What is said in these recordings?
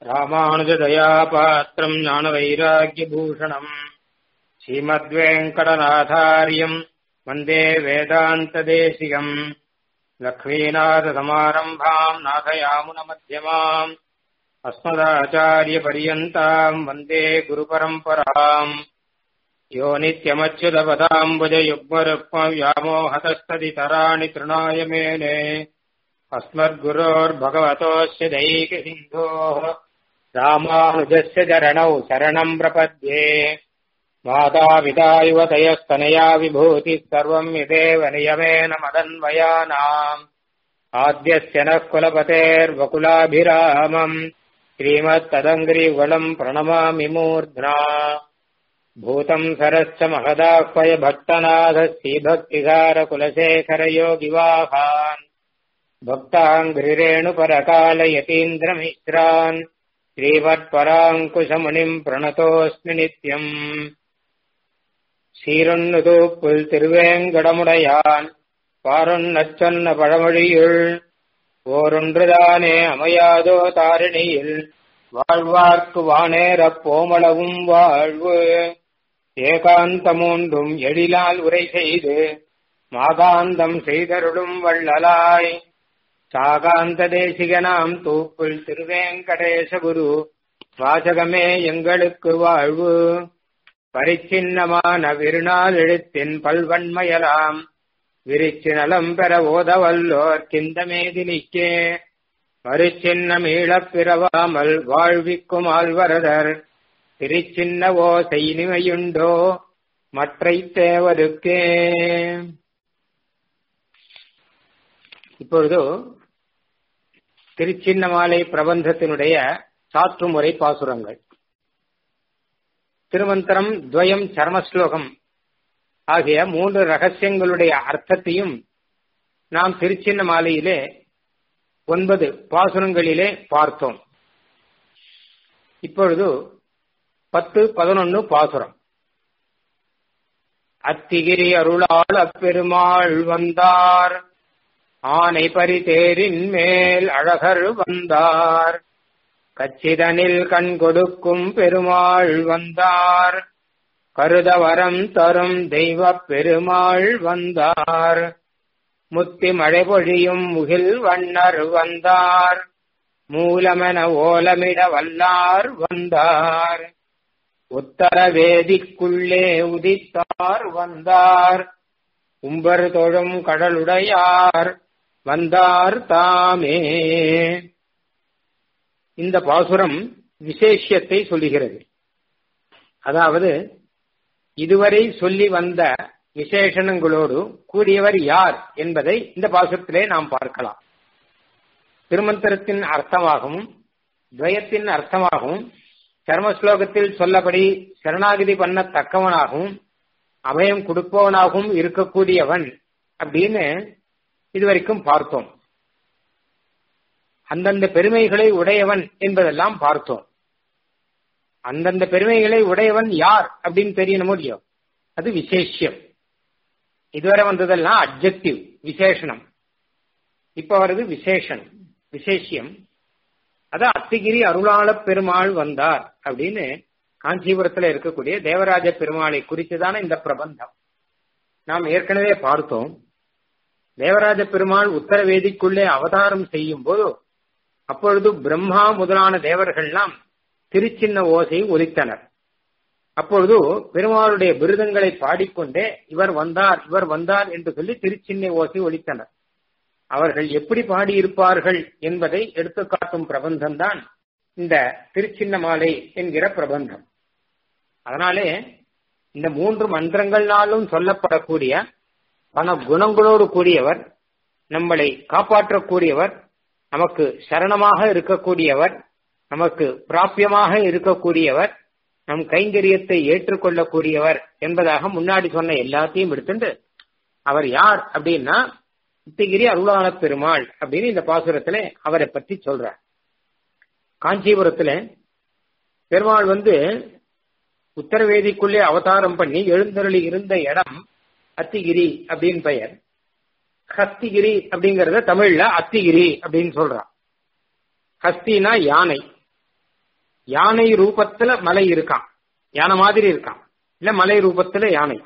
ராமானுஜதயாபாத்திரம் ஞானவைராக்கியபூஷணம் ஸ்ரீமத்வேங்கடநாதாரியம் வந்தே வேதாந்ததேசிகம் லக்ஷ்மீநாதசமாரம்பாம் நாதயாமுனமத்தியமாம் अस्मदाचार्यपर्यन्ताम् वन्दे गुरुपरम्पराम् यो नित्यमच्युतपदाम्बुजयुग्मरुक्मव्यामोहतस्तदितराणि तृणाय मेने अस्मद्गुरोर्भगवतोऽस्य दैकसिन्धोः रामानुजस्य चरणौ शरणम् प्रपद्ये मातापिता युवतयस्तनया विभूतिः सर्वम् यदेव नियमेन मदन्वयानाम् आद्यस्य नः कुलपतेर्वकुलाभिरामम् श्रीमत्तदङ्ग्रिवलम् प्रणमामि मूर्ध्ना भूतम् सरश्च महदाह्वय भक्तनाथः श्रीभक्तिसारकुलशेखरयोगिवाहान् भक्ताङ्घ्रिरेणुपरकालयतीन्द्रमिश्रान् श्रीमत्पराङ्कुशमुनिम् प्रणतोऽस्मि नित्यम् சீரொன்னுது புல் திருவேங்கடமுடையான் பாரொன்னச் சொன்ன பழமொழியுள் ஓரொன்றுதானே அமையாதோ தாரிணியில் வாழ்வார்க்கு வானேரப் போமளவும் வாழ்வு ஏகாந்தமூன்றும் எழிலால் உரை செய்து மாகாந்தம் செய்தருளும் வள்ளலாய் சாகாந்த தேசிகனாம் தூக்குள் திருவேங்கடேசகுரு வாசகமே எங்களுக்கு வாழ்வு பரிச்சின்னமான விருநாள் எழுத்தின் பல்வன்மையலாம் விரிச்சு நலம் பெற ஓதவல்லோர் கிந்தமேதினிக்கே மறுச்சின்னம் ஈழப் பிறவாமல் வாழ்விக்கும் ஆழ்வரதர் திருச்சின்ன ஓசை இனிமையுண்டோ மற்றை தேவருக்கே இப்பொழுது திருச்சின்னமாலை பிரபந்தத்தினுடைய சாற்றுமுறை பாசுரங்கள் திருமந்திரம் துவயம் சர்மஸ்லோகம் ஆகிய மூன்று ரகசியங்களுடைய அர்த்தத்தையும் நாம் திருச்சின்ன மாலையிலே ஒன்பது பாசுரங்களிலே பார்த்தோம் இப்பொழுது பத்து பதினொன்னு பாசுரம் அத்திகிரி அருளாள் அப்பெருமாள் வந்தார் ஆனை பரிதேரின் மேல் அழகர் வந்தார் கச்சிதனில் கண் கொடுக்கும் பெருமாள் வந்தார் கருதவரம் தரும் தெய்வ பெருமாள் வந்தார் முத்தி மழை பொழியும் முகில் வண்ணர் வந்தார் மூலமென ஓலமிட வல்லார் வந்தார் உத்தர வேதிக்குள்ளே உதித்தார் வந்தார் உம்பர் தொழும் கடலுடையார் வந்தார் தாமே இந்த பாசுரம் விசேஷத்தை சொல்லுகிறது அதாவது இதுவரை சொல்லி வந்த விசேஷணங்களோடு கூடியவர் யார் என்பதை இந்த பாசுரத்திலே நாம் பார்க்கலாம் திருமந்திரத்தின் அர்த்தமாகவும் துவயத்தின் அர்த்தமாகவும் சர்மஸ்லோகத்தில் சொல்லபடி சரணாகிதி பண்ணத்தக்கவனாகவும் அபயம் கொடுப்பவனாகவும் இருக்கக்கூடியவன் அப்படின்னு இதுவரைக்கும் பார்த்தோம் அந்தந்த பெருமைகளை உடையவன் என்பதெல்லாம் பார்த்தோம் அந்தந்த பெருமைகளை உடையவன் யார் அப்படின்னு தெரியணும் முடியும் அது விசேஷியம் இதுவரை வந்ததெல்லாம் அப்ஜெக்டிவ் விசேஷனம் இப்ப வருது விசேஷனம் விசேஷியம் அது அத்திகிரி அருளாள பெருமாள் வந்தார் அப்படின்னு காஞ்சிபுரத்துல இருக்கக்கூடிய தேவராஜ பெருமாளை குறித்துதான இந்த பிரபந்தம் நாம் ஏற்கனவே பார்த்தோம் தேவராஜ பெருமாள் உத்தரவேதிக்குள்ளே அவதாரம் செய்யும் போது அப்பொழுது பிரம்மா முதலான தேவர்கள்லாம் திருச்சின்ன ஓசை ஒலித்தனர் அப்பொழுது பெருமாளுடைய விருதங்களை பாடிக்கொண்டே இவர் வந்தார் இவர் வந்தார் என்று சொல்லி திருச்சின்ன ஓசை ஒலித்தனர் அவர்கள் எப்படி பாடியிருப்பார்கள் என்பதை எடுத்துக்காட்டும் பிரபந்தம் தான் இந்த திருச்சின்ன மாலை என்கிற பிரபந்தம் அதனாலே இந்த மூன்று மந்திரங்கள்னாலும் சொல்லப்படக்கூடிய பல குணங்களோடு கூடியவர் நம்மளை காப்பாற்றக்கூடியவர் நமக்கு சரணமாக இருக்கக்கூடியவர் நமக்கு பிராபியமாக இருக்கக்கூடியவர் நம் கைங்கரியத்தை ஏற்றுக்கொள்ளக்கூடியவர் என்பதாக முன்னாடி சொன்ன எல்லாத்தையும் எடுத்துட்டு அவர் யார் அப்படின்னா உத்திகிரி அருளாள பெருமாள் அப்படின்னு இந்த பாசுரத்துல அவரை பற்றி சொல்றார் காஞ்சிபுரத்துல பெருமாள் வந்து உத்தரவேதிக்குள்ளே அவதாரம் பண்ணி எழுந்தருளி இருந்த இடம் அத்திகிரி அப்படின்னு பெயர் ஹஸ்திகிரி அப்படிங்கறத தமிழ்ல அத்திகிரி அப்படின்னு சொல்றான் ஹஸ்தினா யானை யானை ரூபத்துல மலை இருக்கான் யானை மாதிரி இருக்கான் இல்ல மலை ரூபத்துல யானை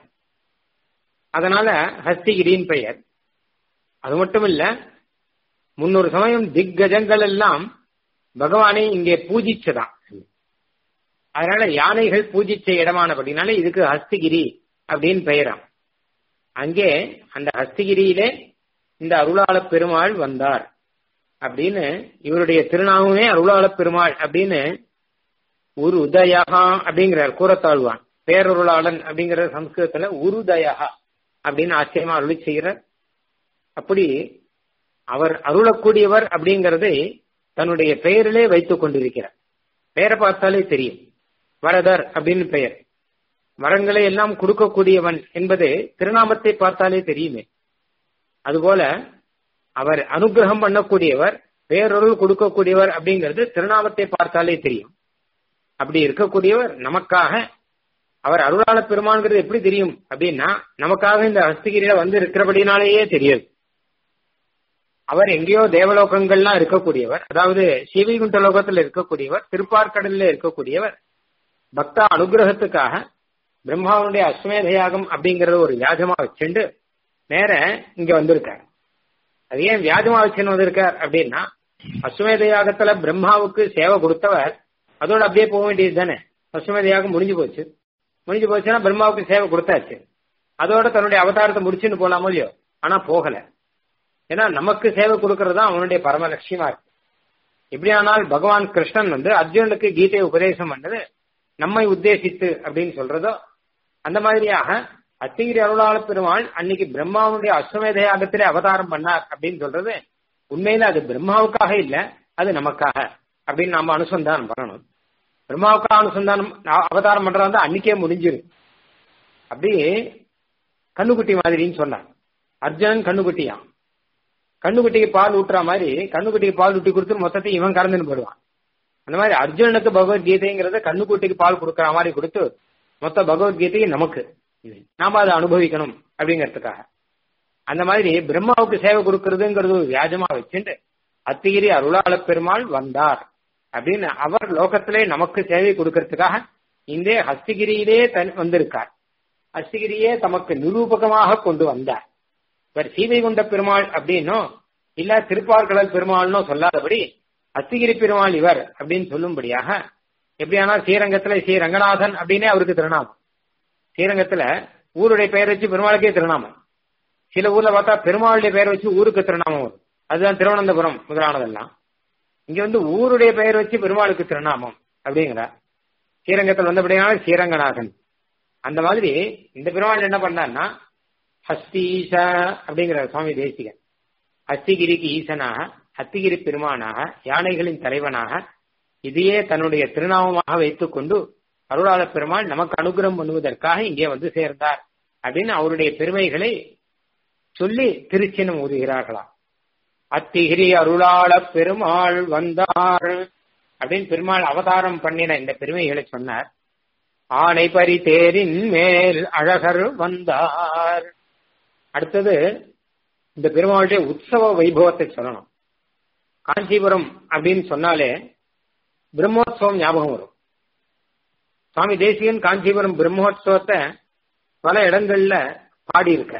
அதனால ஹஸ்திகிரியின் பெயர் அது மட்டும் இல்ல முன்னொரு சமயம் திக்கஜங்கள் எல்லாம் பகவானை இங்கே பூஜிச்சதான் அதனால யானைகள் பூஜிச்ச இடமானபடினால இதுக்கு ஹஸ்திகிரி அப்படின்னு பெயராம் அங்கே அந்த ஹஸ்திகிரியிலே இந்த அருளாள பெருமாள் வந்தார் அப்படின்னு இவருடைய திருநாமமே அருளாள பெருமாள் அப்படின்னு ஒரு உதயகா அப்படிங்கிறார் கூறத்தாழ்வான் பேரருளாளன் அப்படிங்கிற சம்ஸ்கிருதத்துல உருதயகா அப்படின்னு ஆச்சரியமா அருளி செய்கிறார் அப்படி அவர் அருளக்கூடியவர் அப்படிங்கறதை தன்னுடைய பெயரிலே வைத்துக் கொண்டிருக்கிறார் பெயரை பார்த்தாலே தெரியும் வரதர் அப்படின்னு பெயர் வரங்களை எல்லாம் கொடுக்கக்கூடியவன் என்பது திருநாமத்தை பார்த்தாலே தெரியுமே அதுபோல அவர் அனுகிரகம் பண்ணக்கூடியவர் பேரொருள் கொடுக்கக்கூடியவர் அப்படிங்கிறது திருநாமத்தை பார்த்தாலே தெரியும் அப்படி இருக்கக்கூடியவர் நமக்காக அவர் அருளாள பெருமான்கிறது எப்படி தெரியும் அப்படின்னா நமக்காக இந்த ஹஸ்திகிரியில வந்து இருக்கிறபடினாலேயே தெரியாது அவர் எங்கேயோ தேவலோகங்கள்லாம் இருக்கக்கூடியவர் அதாவது சிவகுண்ட லோகத்தில் இருக்கக்கூடியவர் திருப்பார்கடல்ல இருக்கக்கூடியவர் பக்தா அனுகிரகத்துக்காக பிரம்மாவுடைய அஸ்வமேத யாகம் அப்படிங்கறத ஒரு வியாஜமா வச்சுண்டு நேர இங்க வந்திருக்கார் அது ஏன் வியாஜமா வச்சுன்னு வந்திருக்கார் அப்படின்னா அஸ்வமேத யாகத்துல பிரம்மாவுக்கு சேவை கொடுத்தவர் அதோட அப்படியே போக வேண்டியது தானே அஸ்வமேத யாகம் முடிஞ்சு போச்சு முடிஞ்சு போச்சுன்னா பிரம்மாவுக்கு சேவை கொடுத்தாச்சு அதோட தன்னுடைய அவதாரத்தை முடிச்சுன்னு போலாமோ இல்லையோ ஆனா போகல ஏன்னா நமக்கு சேவை கொடுக்கறது தான் அவனுடைய பரம லட்சியமா இருக்கு இப்படியானால் பகவான் கிருஷ்ணன் வந்து அர்ஜுனனுக்கு கீதையை உபதேசம் பண்ணது நம்மை உத்தேசித்து அப்படின்னு சொல்றதோ அந்த மாதிரியாக அத்திகிரி அருளாள பெருமாள் அன்னைக்கு பிரம்மாவுடைய அஸ்வமேத யாகத்திலே அவதாரம் பண்ணார் அப்படின்னு சொல்றது உண்மையில அது பிரம்மாவுக்காக இல்ல அது நமக்காக அப்படின்னு நாம அனுசந்தானம் பண்ணணும் பிரம்மாவுக்காக அனுசந்தானம் அவதாரம் பண்றதா அன்னைக்கே முடிஞ்சிரு அப்படி கண்ணுக்குட்டி மாதிரின்னு சொன்னார் அர்ஜுனன் கண்ணுக்குட்டியான் கண்ணுக்குட்டிக்கு பால் ஊட்டுற மாதிரி கண்ணுக்குட்டிக்கு பால் ஊட்டி கொடுத்து மொத்தத்தை இவன் கறந்துன்னு போடுவான் அந்த மாதிரி அர்ஜுனனுக்கு பகவத்கீதைங்கிறத கண்ணுக்குட்டிக்கு பால் கொடுக்கற மாதிரி கொடுத்து மொத்த பகவத்கீதையும் நமக்கு நாம அதை அனுபவிக்கணும் அப்படிங்கறதுக்காக அந்த மாதிரி பிரம்மாவுக்கு சேவை கொடுக்கறதுங்கிறது ஒரு வியாஜமா வச்சுட்டு அத்திகிரி அருளாள பெருமாள் வந்தார் அப்படின்னு அவர் லோகத்திலே நமக்கு சேவை கொடுக்கறதுக்காக இந்த ஹஸ்திகிரியிலே தன் வந்திருக்கார் ஹஸ்திகிரியே தமக்கு நிரூபகமாக கொண்டு வந்தார் இவர் சீதை கொண்ட பெருமாள் அப்படின்னோ இல்ல திருப்பார்கடல் பெருமாள்னோ சொல்லாதபடி அத்திகிரி பெருமாள் இவர் அப்படின்னு சொல்லும்படியாக எப்படியானா ஸ்ரீரங்கத்துல ஸ்ரீ ரங்கநாதன் அப்படின்னே அவருக்கு திருநாமம் ஸ்ரீரங்கத்துல ஊருடைய பெயர் வச்சு பெருமாளுக்கே திருநாமம் சில ஊர்ல பார்த்தா பெருமாளுடைய பெயர் வச்சு ஊருக்கு திருநாமம் வரும் அதுதான் திருவனந்தபுரம் முதலானதெல்லாம் இங்க வந்து ஊருடைய பெயர் வச்சு பெருமாளுக்கு திருநாமம் அப்படிங்கிற ஸ்ரீரங்கத்தில் வந்தபடியான ஸ்ரீரங்கநாதன் அந்த மாதிரி இந்த பெருமாள் என்ன பண்ணார்னா ஹஸ்தீஷ அப்படிங்கிற சுவாமி தேசிகன் ஹஸ்திகிரிக்கு ஈசனாக ஹத்திகிரி பெருமானாக யானைகளின் தலைவனாக இதையே தன்னுடைய திருநாமமாக வைத்துக் கொண்டு அருளாள பெருமாள் நமக்கு அனுகிரகம் பண்ணுவதற்காக இங்கே வந்து சேர்ந்தார் அப்படின்னு அவருடைய பெருமைகளை சொல்லி திருச்சினம் ஊதுகிறார்களாம் அத்திகிரி அருளாள பெருமாள் வந்தார் அப்படின்னு பெருமாள் அவதாரம் பண்ணின இந்த பெருமைகளை சொன்னார் ஆணை பரி தேரின் மேல் அழகர் வந்தார் அடுத்தது இந்த பெருமாளுடைய உற்சவ வைபவத்தை சொல்லணும் காஞ்சிபுரம் அப்படின்னு சொன்னாலே பிரம்மோத்சவம் ஞாபகம் வரும் சுவாமி தேசிகன் காஞ்சிபுரம் பிரம்மோத்சவத்தை பல இடங்கள்ல பாடியிருக்க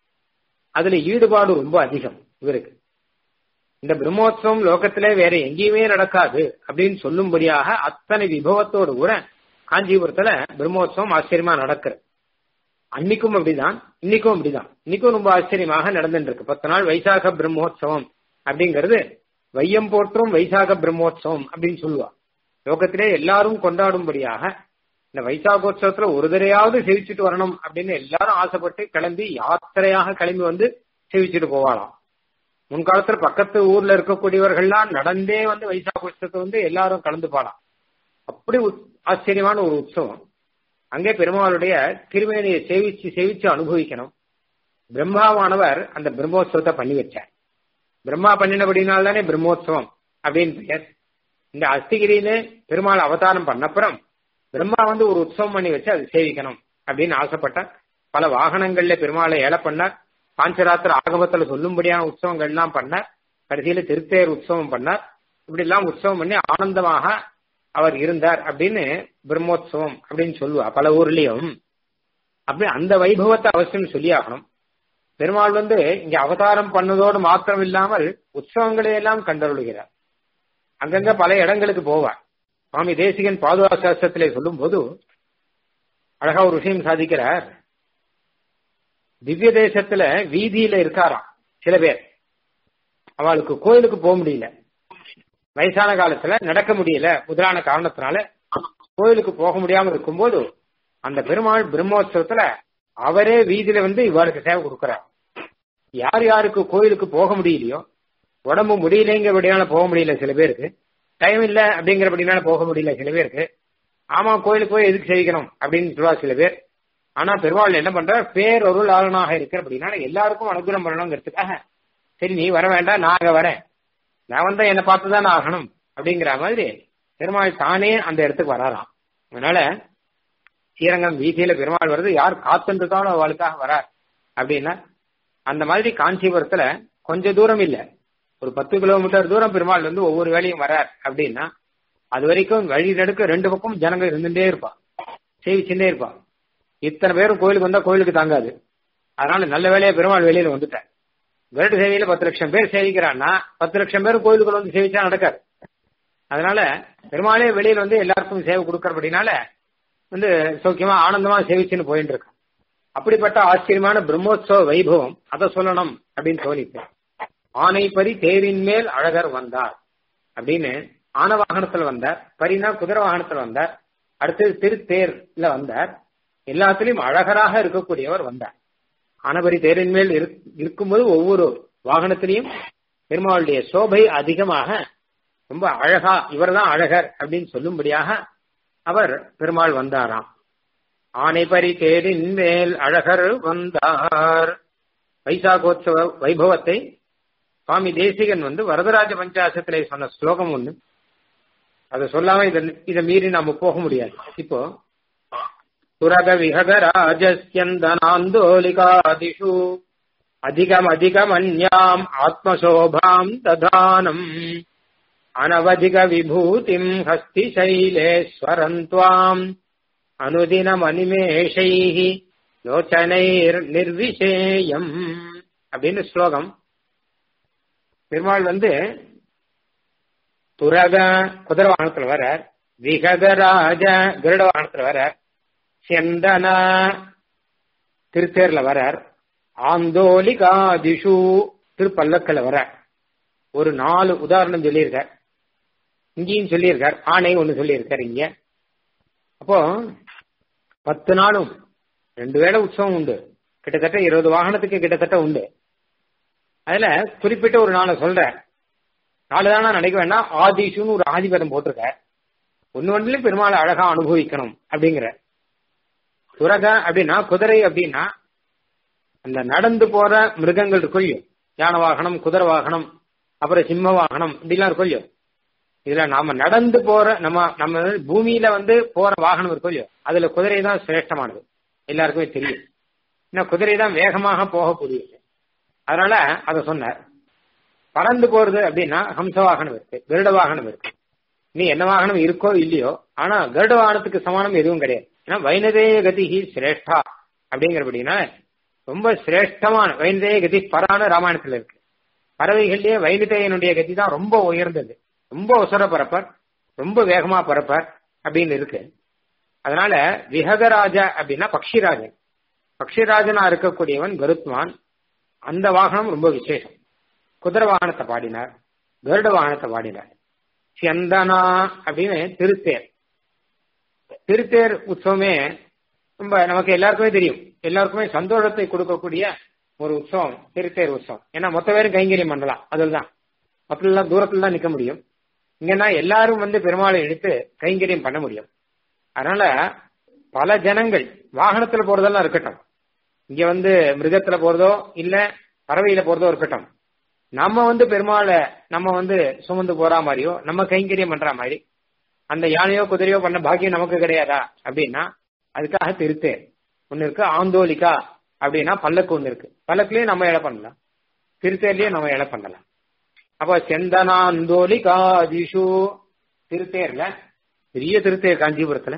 அதுல ஈடுபாடு ரொம்ப அதிகம் இவருக்கு இந்த பிரம்மோத்சவம் லோகத்திலே வேற எங்கேயுமே நடக்காது அப்படின்னு சொல்லும்படியாக அத்தனை விபவத்தோடு கூட காஞ்சிபுரத்துல பிரம்மோத்சவம் ஆச்சரியமா நடக்கிறது அன்னைக்கும் அப்படிதான் இன்னைக்கும் அப்படிதான் இன்னைக்கும் ரொம்ப ஆச்சரியமாக நடந்துட்டு இருக்கு பத்து நாள் வைசாக பிரம்மோத்சவம் அப்படிங்கிறது வையம் போற்றும் வைசாக பிரம்மோத்சவம் அப்படின்னு சொல்லுவா லோகத்திலே எல்லாரும் கொண்டாடும்படியாக இந்த வைசாகோத்சவத்துல ஒரு தடையாவது சேவிச்சுட்டு வரணும் அப்படின்னு எல்லாரும் ஆசைப்பட்டு கிளம்பி யாத்திரையாக கிளம்பி வந்து சேவிச்சுட்டு போவாளாம் முன்காலத்துல பக்கத்து ஊர்ல இருக்கக்கூடியவர்கள்லாம் நடந்தே வந்து வைசாகோத்சவத்தை வந்து எல்லாரும் கலந்து பாலாம் அப்படி ஆச்சரியமான ஒரு உற்சவம் அங்கே பெருமாளுடைய திருமேனியை சேவிச்சு சேவிச்சு அனுபவிக்கணும் பிரம்மாவானவர் அந்த பிரம்மோத்சவத்தை பண்ணி வச்சார் பிரம்மா பண்ணினபடினால் தானே பிரம்மோத்சவம் அப்படின்னு பெயர் இந்த அஸ்திகிரியில பெருமாள் அவதாரம் பண்ணப்புறம் பிரம்மா வந்து ஒரு உற்சவம் பண்ணி வச்சு அது சேவிக்கணும் அப்படின்னு ஆசைப்பட்டார் பல வாகனங்கள்ல பெருமாளை ஏல பண்ணார் பாஞ்சராத்திர ஆகமத்துல சொல்லும்படியான உற்சவங்கள் எல்லாம் பண்ணார் கடைசியில திருத்தேர் உற்சவம் பண்ணார் இப்படி எல்லாம் உற்சவம் பண்ணி ஆனந்தமாக அவர் இருந்தார் அப்படின்னு பிரம்மோத்சவம் அப்படின்னு சொல்லுவா பல ஊர்லயும் அப்படி அந்த வைபவத்தை அவசியம் சொல்லி ஆகணும் பெருமாள் வந்து இங்க அவதாரம் பண்ணதோடு மாத்திரம் இல்லாமல் உற்சவங்களை எல்லாம் கண்டருளுகிறார் அங்கங்க பல இடங்களுக்கு போவார் சுவாமி தேசிகன் பாதுகா சாஸ்திரத்திலே சொல்லும் போது அழகா ஒரு விஷயம் சாதிக்கிறார் திவ்ய தேசத்துல வீதியில இருக்காராம் சில பேர் அவளுக்கு கோயிலுக்கு போக முடியல வயசான காலத்துல நடக்க முடியல முதலான காரணத்தினால கோயிலுக்கு போக முடியாம இருக்கும்போது அந்த பெருமாள் பிரம்மோற்சவத்துல அவரே வீதியில வந்து இவளுக்கு சேவை கொடுக்கிறார் யார் யாருக்கு கோயிலுக்கு போக முடியலையோ உடம்பு முடியலைங்கிறபடியால போக முடியல சில பேருக்கு டைம் இல்ல அப்படிங்கிறபடினால போக முடியல சில பேருக்கு ஆமா கோயிலுக்கு போய் எதுக்கு செய்யணும் அப்படின்னு சொல்லுவா சில பேர் ஆனா பெருமாள் என்ன பண்ற பேரொருள் ஆளுனாக இருக்கிற அப்படின்னா எல்லாருக்கும் அனுகூலம் பண்ணணுங்கிறதுக்காக சரி நீ வர வேண்டாம் நான் அங்க வரேன் நான் வந்தா என்னை பார்த்துதான் ஆகணும் அப்படிங்கிற மாதிரி பெருமாள் தானே அந்த இடத்துக்கு வராராம் அதனால ஸ்ரீரங்கம் வீதியில பெருமாள் வருது யார் காத்துன்றதாலும் அவளுக்காக வரார் அப்படின்னா அந்த மாதிரி காஞ்சிபுரத்துல கொஞ்ச தூரம் இல்ல ஒரு பத்து கிலோமீட்டர் தூரம் பெருமாள் வந்து ஒவ்வொரு வேலையும் வரார் அப்படின்னா அது வரைக்கும் வழி நடுக்க ரெண்டு பக்கம் ஜனங்க இருந்துட்டே இருப்பா சேவிச்சுட்டே இருப்பா இத்தனை பேரும் கோயிலுக்கு வந்தா கோயிலுக்கு தாங்காது அதனால நல்ல வேலையா பெருமாள் வெளியில வந்துட்டார் கருட சேவையில பத்து லட்சம் பேர் சேவிக்கிறான்னா பத்து லட்சம் பேர் கோயிலுக்குள்ள வந்து சேவிச்சா நடக்காது அதனால பெருமாளே வெளியில வந்து எல்லாருக்கும் சேவை கொடுக்கறபடினால வந்து சௌக்கியமா ஆனந்தமா சேவிச்சுன்னு போயிட்டு இருக்கான் அப்படிப்பட்ட ஆச்சரியமான பிரம்மோத்சவ வைபவம் அதை சொல்லணும் அப்படின்னு தோணிட்டு ஆனை பரி தேரின் மேல் அழகர் வந்தார் அப்படின்னு ஆன வாகனத்துல வந்தார் பரினா குதிரை வாகனத்துல வந்தார் அடுத்தது திருத்தேர்ல வந்தார் எல்லாத்திலையும் அழகராக இருக்கக்கூடியவர் வந்தார் ஆனபரி தேரின் மேல் இருக்கும்போது ஒவ்வொரு வாகனத்திலையும் பெருமாளுடைய சோபை அதிகமாக ரொம்ப அழகா இவர்தான் அழகர் அப்படின்னு சொல்லும்படியாக அவர் பெருமாள் வந்தாராம் ஆனை பரி தேரின் மேல் அழகர் வந்தார் வைசாகோத்சவ வைபவத்தை சுவாமி தேசிகன் வந்து வரதராஜ பஞ்சாசத்திலே சொன்ன ஸ்லோகம் ஒண்ணு அதை சொல்லாம இதை இதை மீறி நாம போக முடியாது இப்போ சுரக விஹக ராஜஸ்யந்தனாந்தோலிகாதிஷு அதிகமதிகமன்யாம் ஆத்மசோபாம் ததானம் அனவதிக விபூதிம் ஹஸ்தி சைலேஸ்வரந்த்வாம் அனுதினமனிமேஷைः லோச்சனைர் நிர்விஷேயம் அப்படின்னு ஸ்லோகம் பெருமாள் வந்து துரக குதிர வாகனத்துல வர விககராஜ கருட வாகனத்துல வர செந்தன திருத்தேர்ல வரார் ஆந்தோலிகாதிஷு திருப்பல்லக்கல வர ஒரு நாலு உதாரணம் சொல்லியிருக்கார் இங்கேயும் சொல்லியிருக்கார் ஆணை ஒண்ணு சொல்லியிருக்கார் இங்க அப்போ பத்து நாளும் ரெண்டு வேளை உற்சவம் உண்டு கிட்டத்தட்ட இருபது வாகனத்துக்கு கிட்டத்தட்ட உண்டு அதுல குறிப்பிட்ட ஒரு நாளை சொல்ற நாலு தானே நினைக்க வேண்டாம் ஆதிஷுன்னு ஒரு ஆதிபதம் போட்டிருக்க ஒன்னு ஒன்றுலயும் பெருமாளை அழகா அனுபவிக்கணும் அப்படிங்கிற துரக அப்படின்னா குதிரை அப்படின்னா அந்த நடந்து போற மிருகங்கள் இருக்கும் யானை வாகனம் குதிரை வாகனம் அப்புறம் சிம்ம வாகனம் இப்படிலாம் இருக்கும் இதுல நாம நடந்து போற நம்ம நம்ம பூமியில வந்து போற வாகனம் இருக்கும் இல்லையோ அதுல குதிரை தான் சிரேஷ்டமானது எல்லாருக்குமே தெரியும் ஏன்னா குதிரை தான் வேகமாக போகக்கூடியது அதனால அதை சொன்னார் பறந்து போறது அப்படின்னா ஹம்ச வாகனம் இருக்கு கருட வாகனம் இருக்கு நீ என்ன வாகனம் இருக்கோ இல்லையோ ஆனா கருட வாகனத்துக்கு சமானம் எதுவும் கிடையாது ஏன்னா வைனதேய கதி சிரேஷ்டா அப்படிங்கிறபடினா ரொம்ப சிரேஷ்டமான வைனதேய கதி பரான ராமாயணத்துல இருக்கு பறவைகள்லயே வைனதேயனுடைய கதி தான் ரொம்ப உயர்ந்தது ரொம்ப உசர பரப்பர் ரொம்ப வேகமா பரப்பர் அப்படின்னு இருக்கு அதனால விஹகராஜ அப்படின்னா பக்ஷிராஜன் பக்ஷிராஜனா இருக்கக்கூடியவன் கருத்வான் அந்த வாகனம் ரொம்ப விசேஷம் குதிரை வாகனத்தை பாடினார் கருட வாகனத்தை பாடினார் சந்தனா அப்படின்னு திருத்தேர் திருத்தேர் உற்சவமே ரொம்ப நமக்கு எல்லாருக்குமே தெரியும் எல்லாருக்குமே சந்தோஷத்தை கொடுக்கக்கூடிய ஒரு உற்சவம் திருத்தேர் உற்சவம் ஏன்னா மொத்த பேரும் கைங்கரியம் பண்ணலாம் அதுதான் அப்படிலாம் தூரத்துல தான் நிக்க முடியும் இங்கன்னா எல்லாரும் வந்து பெருமாளை எடுத்து கைங்கரியம் பண்ண முடியும் அதனால பல ஜனங்கள் வாகனத்துல போறதெல்லாம் இருக்கட்டும் இங்க வந்து மிருகத்துல போறதோ இல்ல பறவையில போறதோ இருக்கட்டும் நம்ம வந்து பெருமாளை நம்ம வந்து சுமந்து போற மாதிரியோ நம்ம கைங்கரியம் பண்ற மாதிரி அந்த யானையோ குதிரையோ பண்ண பாக்கியம் நமக்கு கிடையாதா அப்படின்னா அதுக்காக திருத்து ஒன்னு இருக்கு ஆந்தோலிகா அப்படின்னா பல்லக்கு ஒண்ணு இருக்கு பல்லக்குலயும் நம்ம இழை பண்ணலாம் திருத்தேர்லயும் நம்ம இழை பண்ணலாம் அப்ப செந்தனாந்தோலிகாதிஷு திருத்தேர்ல பெரிய திருத்தேர் காஞ்சிபுரத்துல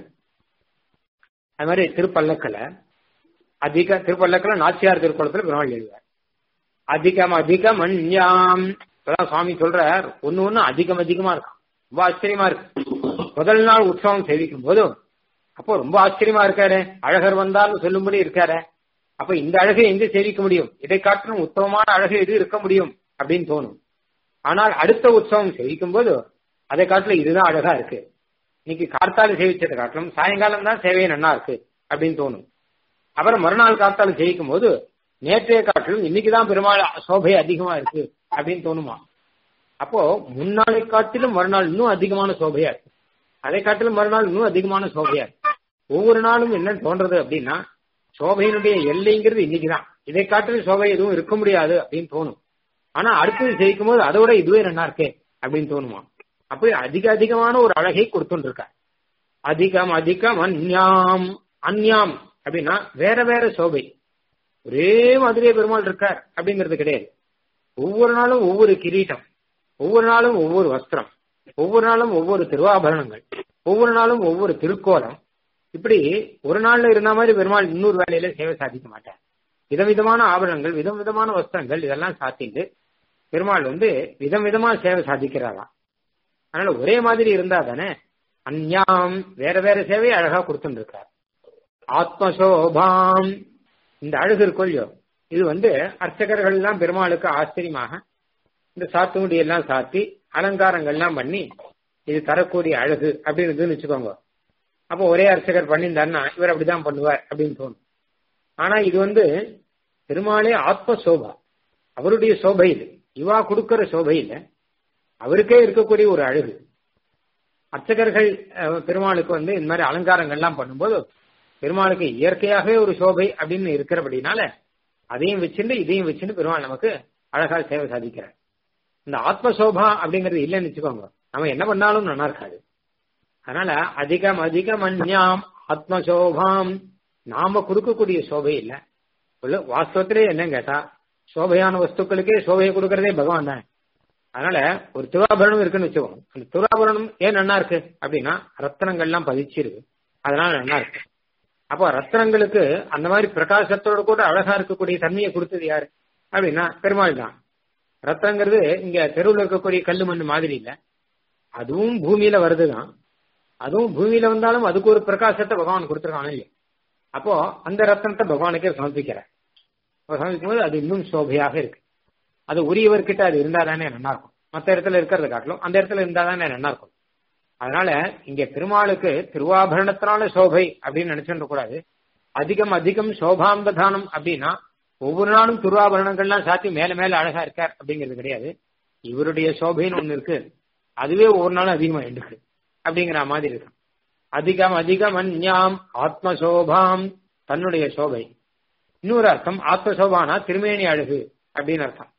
அது மாதிரி திருப்பல்லக்கல அதிக திருப்பல்லக்கல நாச்சியார் திருக்குளத்துல பெருமாள் எழுதுவார் அதிகம் அதிகம் அந்யாம் இப்பதான் சுவாமி சொல்றார் ஒண்ணு ஒண்ணு அதிகம் அதிகமா இருக்கும் ரொம்ப ஆச்சரியமா இருக்கு முதல் நாள் உற்சவம் சேவிக்கும் போதும் அப்போ ரொம்ப ஆச்சரியமா இருக்காரு அழகர் வந்தாலும் சொல்லும்படி இருக்காரு அப்ப இந்த அழகை எங்க சேவிக்க முடியும் இதை காட்டிலும் உத்தமமான அழகு எது இருக்க முடியும் அப்படின்னு தோணும் ஆனால் அடுத்த உற்சவம் சேவிக்கும் போது அதை காட்டிலும் இதுதான் அழகா இருக்கு இன்னைக்கு கார்த்தால சேவிச்சதை காட்டிலும் சாயங்காலம் தான் சேவை நன்னா இருக்கு அப்படின்னு தோணும் அப்புறம் மறுநாள் கார்த்தால சேவிக்கும் போது நேற்றைய காட்டிலும் இன்னைக்குதான் பெருமாள் சோபை அதிகமா இருக்கு அப்படின்னு தோணுமா அப்போ முன்னாளை காட்டிலும் மறுநாள் இன்னும் அதிகமான சோபையா இருக்கு அதை காட்டிலும் மறுநாள் இன்னும் அதிகமான சோபையா இருக்கு ஒவ்வொரு நாளும் என்ன தோன்றது அப்படின்னா சோபையினுடைய எல்லைங்கிறது இன்னைக்குதான் இதை காட்டிலும் சோபை எதுவும் இருக்க முடியாது அப்படின்னு தோணும் ஆனா அடுத்தது ஜெயிக்கும் போது அதோட இதுவே நல்லா இருக்கே அப்படின்னு தோணுமா அப்படி அதிக அதிகமான ஒரு அழகை கொடுத்துட்டு இருக்க அதிகம் அதிகம் அந்யாம் அந்யாம் அப்படின்னா வேற வேற சோபை ஒரே மாதிரியே பெருமாள் இருக்கார் அப்படிங்கிறது கிடையாது ஒவ்வொரு நாளும் ஒவ்வொரு கிரீட்டம் ஒவ்வொரு நாளும் ஒவ்வொரு வஸ்திரம் ஒவ்வொரு நாளும் ஒவ்வொரு திருவாபரணங்கள் ஒவ்வொரு நாளும் ஒவ்வொரு திருக்கோலம் இப்படி ஒரு நாள்ல இருந்த மாதிரி பெருமாள் இன்னொரு வேலையில சேவை சாதிக்க மாட்டார் விதவிதமான ஆபரணங்கள் விதம் விதமான வஸ்திரங்கள் இதெல்லாம் சாத்திட்டு பெருமாள் வந்து விதம் விதமா சேவை சாதிக்கிறாராம் அதனால ஒரே மாதிரி இருந்தா தானே அந்யாம் வேற வேற சேவையை அழகா கொடுத்துட்டு இருக்கார் ஆத்மசோபாம் இந்த அழகு இருக்கொல்லையோ இது வந்து அர்ச்சகர்கள் எல்லாம் பெருமாளுக்கு ஆச்சரியமாக இந்த சாத்துமுடி எல்லாம் சாத்தி அலங்காரங்கள்லாம் பண்ணி இது தரக்கூடிய அழகு அப்படின்னு வச்சுக்கோங்க அப்போ ஒரே அர்ச்சகர் பண்ணியிருந்தாருன்னா இவர் அப்படிதான் பண்ணுவார் அப்படின்னு தோணும் ஆனா இது வந்து பெருமாளே ஆத்ம சோபா அவருடைய சோபை இது இவா கொடுக்கிற சோபை இல்ல அவருக்கே இருக்கக்கூடிய ஒரு அழகு அர்ச்சகர்கள் பெருமாளுக்கு வந்து இந்த மாதிரி அலங்காரங்கள்லாம் பண்ணும்போது பெருமாளுக்கு இயற்கையாகவே ஒரு சோபை அப்படின்னு இருக்கிறபடினால அதையும் வச்சுட்டு இதையும் வச்சுட்டு பெருமாள் நமக்கு அழகா சேவை சாதிக்கிறார் இந்த ஆத்ம சோபா அப்படிங்கிறது இல்லைன்னு வச்சுக்கோங்க நம்ம என்ன பண்ணாலும் நல்லா இருக்காது அதனால அதிகம் அதிகம் அந்யாம் ஆத்மசோபாம் நாம கொடுக்கக்கூடிய சோபை இல்ல வாஸ்தவத்திலே என்ன கேட்டா சோபையான வஸ்துக்களுக்கே சோபையை கொடுக்கறதே பகவான் தான் அதனால ஒரு துராபரணம் இருக்குன்னு வச்சுக்கோங்க அந்த துராபரணம் ஏன் நல்லா இருக்கு அப்படின்னா ரத்தனங்கள்லாம் பதிச்சிருக்கு அதனால நல்லா இருக்கு அப்போ ரத்னங்களுக்கு அந்த மாதிரி பிரகாசத்தோட கூட அழகா இருக்கக்கூடிய தன்மையை கொடுத்தது யாரு அப்படின்னா பெருமாள் தான் ரத்தங்கிறது இங்க தெருவில் இருக்கக்கூடிய கல்லு மண் மாதிரி இல்ல அதுவும் பூமியில வருதுதான் அதுவும் பூமியில வந்தாலும் அதுக்கு ஒரு பிரகாசத்தை பகவான் கொடுத்துருக்கானே இல்லையா அப்போ அந்த ரத்னத்தை பகவானுக்கே சமர்ப்பிக்கிறார் சமர்ப்பிக்கும் போது அது இன்னும் சோபையாக இருக்கு அது உரியவர்கிட்ட அது இருந்தா தானே நல்லா இருக்கும் மற்ற இடத்துல இருக்கிறத காட்டிலும் அந்த இடத்துல இருந்தா தானே நல்லா இருக்கும் அதனால இங்க பெருமாளுக்கு திருவாபரணத்தினால சோபை அப்படின்னு நினைச்சுட்டு கூடாது அதிகம் அதிகம் சோபாம்பதானம் அப்படின்னா ஒவ்வொரு நாளும் திருவாபரணங்கள்லாம் சாத்தி மேல மேல அழகா இருக்கார் அப்படிங்கிறது கிடையாது இவருடைய சோபைன்னு ஒண்ணு இருக்கு அதுவே ஒவ்வொரு நாளும் அதிகமா இருக்கு அப்படிங்கிற மாதிரி இருக்கு அதிகம் அதிகம் அந்யாம் ஆத்மசோபாம் தன்னுடைய சோபை இன்னொரு அர்த்தம் ஆத்மசோபானா திருமேனி அழகு அப்படின்னு அர்த்தம்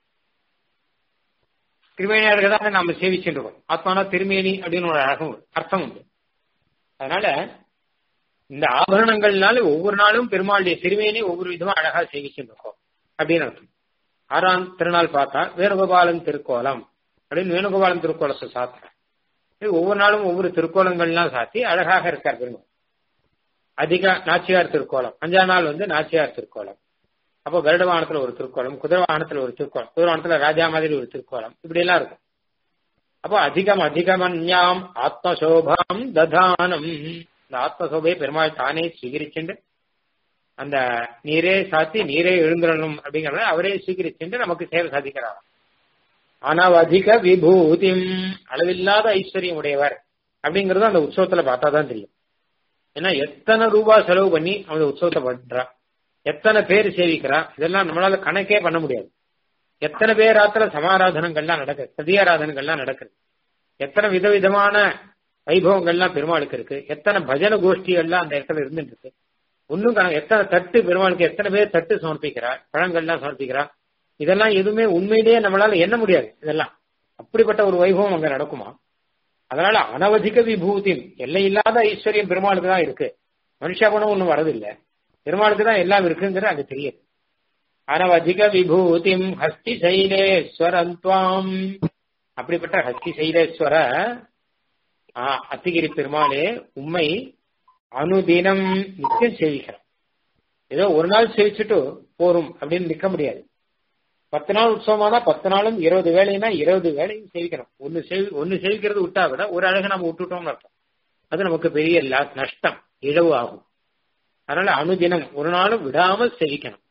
திருமேனி அழகு தான் நம்ம சேவிச்சுட்டு இருக்கோம் ஆத்மானா திருமேனி அப்படின்னு ஒரு அழகும் அர்த்தம் உண்டு அதனால இந்த ஆபரணங்கள்னால ஒவ்வொரு நாளும் பெருமாளுடைய திருமேனி ஒவ்வொரு விதமா அழகா சேவிச்சுட்டு இருக்கோம் அப்படின்னு அர்த்தம் ஆறாம் திருநாள் பார்த்தா வேணுகோபாலன் திருக்கோலம் அப்படின்னு வேணுகோபாலன் திருக்கோலத்தை சாத்துறேன் ஒவ்வொரு நாளும் ஒவ்வொரு திருக்கோலங்கள்லாம் சாத்தி அழகாக இருக்கார் பெருமாள் அதிக நாச்சியார் திருக்கோலம் அஞ்சாம் நாள் வந்து நாச்சியார் திருக்கோலம் அப்போ கருட வாகனத்துல ஒரு திருக்கோலம் குதிரை வாகனத்துல ஒரு திருக்கோலம் குதிரை வாகனத்துல ராஜா மாதிரி ஒரு திருக்கோலம் இப்படி எல்லாம் இருக்கும் அப்போ அதிகம் அதிகமன்யாம் ஆத்மசோபாம் ததானம் இந்த ஆத்மசோபையை பெருமாள் தானே சுவீகரிச்சுண்டு அந்த நீரே சாத்தி நீரே எழுந்துடணும் அப்படிங்கறத அவரே சுவீகரிச்சுண்டு நமக்கு சேவை சாதிக்கிறார் அனவதிக விபூதிம் அளவில்லாத ஐஸ்வர்யம் உடையவர் அப்படிங்கறது அந்த உற்சவத்துல பார்த்தா தான் தெரியும் ஏன்னா எத்தனை ரூபாய் செலவு பண்ணி அந்த உற்சவத்தை பண்றா எத்தனை பேர் சேவிக்கிறா இதெல்லாம் நம்மளால கணக்கே பண்ண முடியாது எத்தனை பேர் ஆத்திர சமாராதனங்கள்லாம் நடக்குது சதியாராதனங்கள்லாம் நடக்குது எத்தனை விதவிதமான வைபவங்கள்லாம் பெருமாளுக்கு இருக்கு எத்தனை பஜன கோஷ்டிகள்லாம் அந்த இடத்துல இருந்துட்டு இருக்கு ஒன்னும் கணக்கு எத்தனை தட்டு பெருமாளுக்கு எத்தனை பேர் தட்டு சமர்ப்பிக்கிறா பழங்கள்லாம் சமர்ப்பிக்கிறா இதெல்லாம் எதுவுமே உண்மையிலேயே நம்மளால எண்ண முடியாது இதெல்லாம் அப்படிப்பட்ட ஒரு வைபவம் அங்க நடக்குமா அதனால அனவதிக விபூதி எல்லை இல்லாத ஐஸ்வர்யம் பெருமாளுக்கு தான் இருக்கு மனுஷா குணம் ஒண்ணும் வரதில்லை பெருமாளுக்கு தான் எல்லாம் இருக்குங்கிறது அங்க தெரியுது அனவதிக விபூதிம் ஹஸ்தி சைலேஸ்வரம் துவாம் அப்படிப்பட்ட ஹஸ்தி சைலேஸ்வர அத்திகிரி பெருமாளே உண்மை அனுதினம் நித்தியம் சேவிக்கிறோம் ஏதோ ஒரு நாள் சேவிச்சுட்டு போரும் அப்படின்னு நிக்க முடியாது பத்து நாள் உற்சவமானா பத்து நாளும் இருபது வேலைன்னா இருபது வேலையும் சேவிக்கணும் ஒன்னு சேவி ஒன்னு சேவிக்கிறது விட்டா கூட ஒரு அழகை நம்ம விட்டுட்டோம்னு அர்த்தம் அது நமக்கு பெரிய நஷ்டம் இழவு ஆகும் அதனால அனுதினம் ஒரு நாளும் விடாமல் சேவிக்கணும்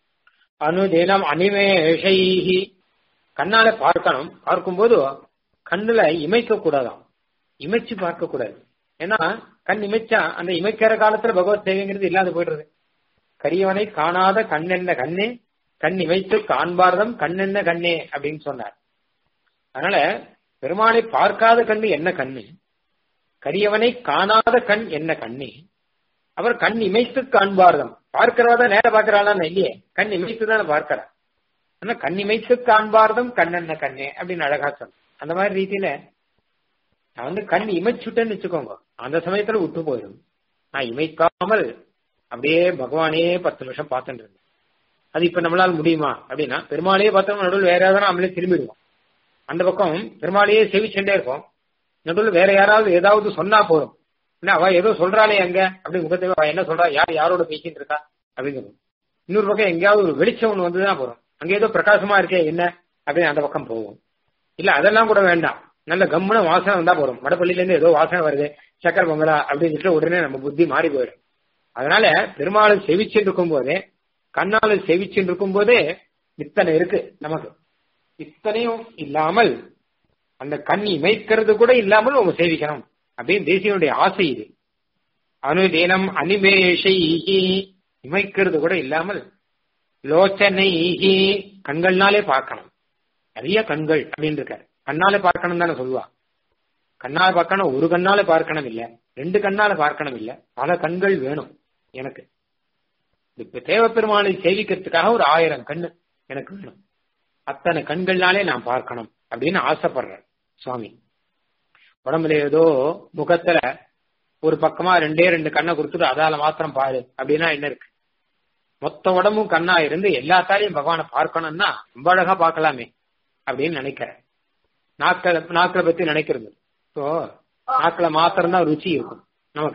அனுதினம் அனிமேஷைஹி கண்ணால பார்க்கணும் பார்க்கும்போது கண்ணுல இமைக்க கூடாதாம் இமைச்சு பார்க்க கூடாது ஏன்னா கண் இமைச்சா அந்த இமைக்கிற காலத்துல பகவத் சேவைங்கிறது இல்லாத போயிடுறது கரியவனை காணாத கண்ணென்ன கண்ணே கண் இமைத்து காண்பார்தம் கண்ணென்ன கண்ணே அப்படின்னு சொன்னார் அதனால பெருமானை பார்க்காத கண்ணு என்ன கண்ணு கரியவனை காணாத கண் என்ன கண்ணே அவர் கண் இமைத்து காண்பார்தம் பார்க்கிறதா நேர பார்க்கிறாளா இல்லையே கண் இமைத்து தானே பார்க்கிறா ஆனா கண் இமைத்து காண்பார்தம் கண்ணென்ன கண்ணே அப்படின்னு அழகா சொன்ன அந்த மாதிரி ரீதியில நான் வந்து கண் இமைச்சுட்டேன்னு வச்சுக்கோங்க அந்த சமயத்துல விட்டு போயிடும் நான் இமைக்காமல் அப்படியே பகவானே பத்து நிமிஷம் பார்த்துட்டு இருந்தேன் அது இப்ப நம்மளால முடியுமா அப்படின்னா பெருமாளையே பார்த்தோம் நடுவில் வேற யாராவது நம்மளே திரும்பிடுவோம் அந்த பக்கம் பெருமாளையே செவிச்சுட்டே இருக்கும் நடுவில் வேற யாராவது ஏதாவது சொன்னா போதும் என்ன அவ ஏதோ சொல்றாளே அங்க அப்படி முகத்தை அவ என்ன சொல்றா யார் யாரோட பேசிட்டு இருக்கா அப்படிங்கிறது இன்னொரு பக்கம் எங்கேயாவது ஒரு வெளிச்சம் ஒண்ணு வந்துதான் போறோம் அங்க ஏதோ பிரகாசமா இருக்கே என்ன அப்படின்னு அந்த பக்கம் போவோம் இல்ல அதெல்லாம் கூட வேண்டாம் நல்ல கம்முன வாசனை வந்தா போறோம் வடப்பள்ளியில இருந்து ஏதோ வாசனை வருது சக்கர பொங்கலா அப்படின்னு சொல்லிட்டு உடனே நம்ம புத்தி மாறி போயிடும் அதனால பெருமாளை செவிச்சுட்டு இருக்கும் போதே கண்ணால செவிச்சுட்டு இருக்கும் போதே இத்தனை இருக்கு நமக்கு இத்தனையும் இல்லாமல் அந்த கண் இமைக்கிறது கூட இல்லாமல் அவங்க சேவிக்கணும் அப்படின்னு தேசியனுடைய ஆசை இது அனுதீனம் அனிமேஷை இமைக்கிறது கூட இல்லாமல் லோச்சனை கண்கள்னாலே பார்க்கணும் நிறைய கண்கள் அப்படின்னு இருக்காரு கண்ணால பார்க்கணும் தானே சொல்லுவா கண்ணால பார்க்கணும் ஒரு கண்ணால பார்க்கணும் இல்ல ரெண்டு கண்ணால பார்க்கணும் இல்ல பல கண்கள் வேணும் எனக்கு இப்ப தேவப்பெருமானை சேவிக்கிறதுக்காக ஒரு ஆயிரம் கண்ணு எனக்கு வேணும் அத்தனை கண்கள்னாலே நான் பார்க்கணும் அப்படின்னு ஆசைப்படுறேன் சுவாமி உடம்புல ஏதோ முகத்துல ஒரு பக்கமா ரெண்டே ரெண்டு கண்ணை கொடுத்துட்டு அதால மாத்திரம் பாரு அப்படின்னா என்ன இருக்கு மொத்த உடம்பும் கண்ணா இருந்து எல்லாத்தாலையும் பகவானை பார்க்கணும்னா ரொம்ப அழகா பார்க்கலாமே அப்படின்னு நினைக்கிறேன் நாக்களை நாக்களை பத்தி நினைக்கிறது இப்போ நாக்குல மாத்திரம் தான் ருச்சி இருக்கும் நமக்கு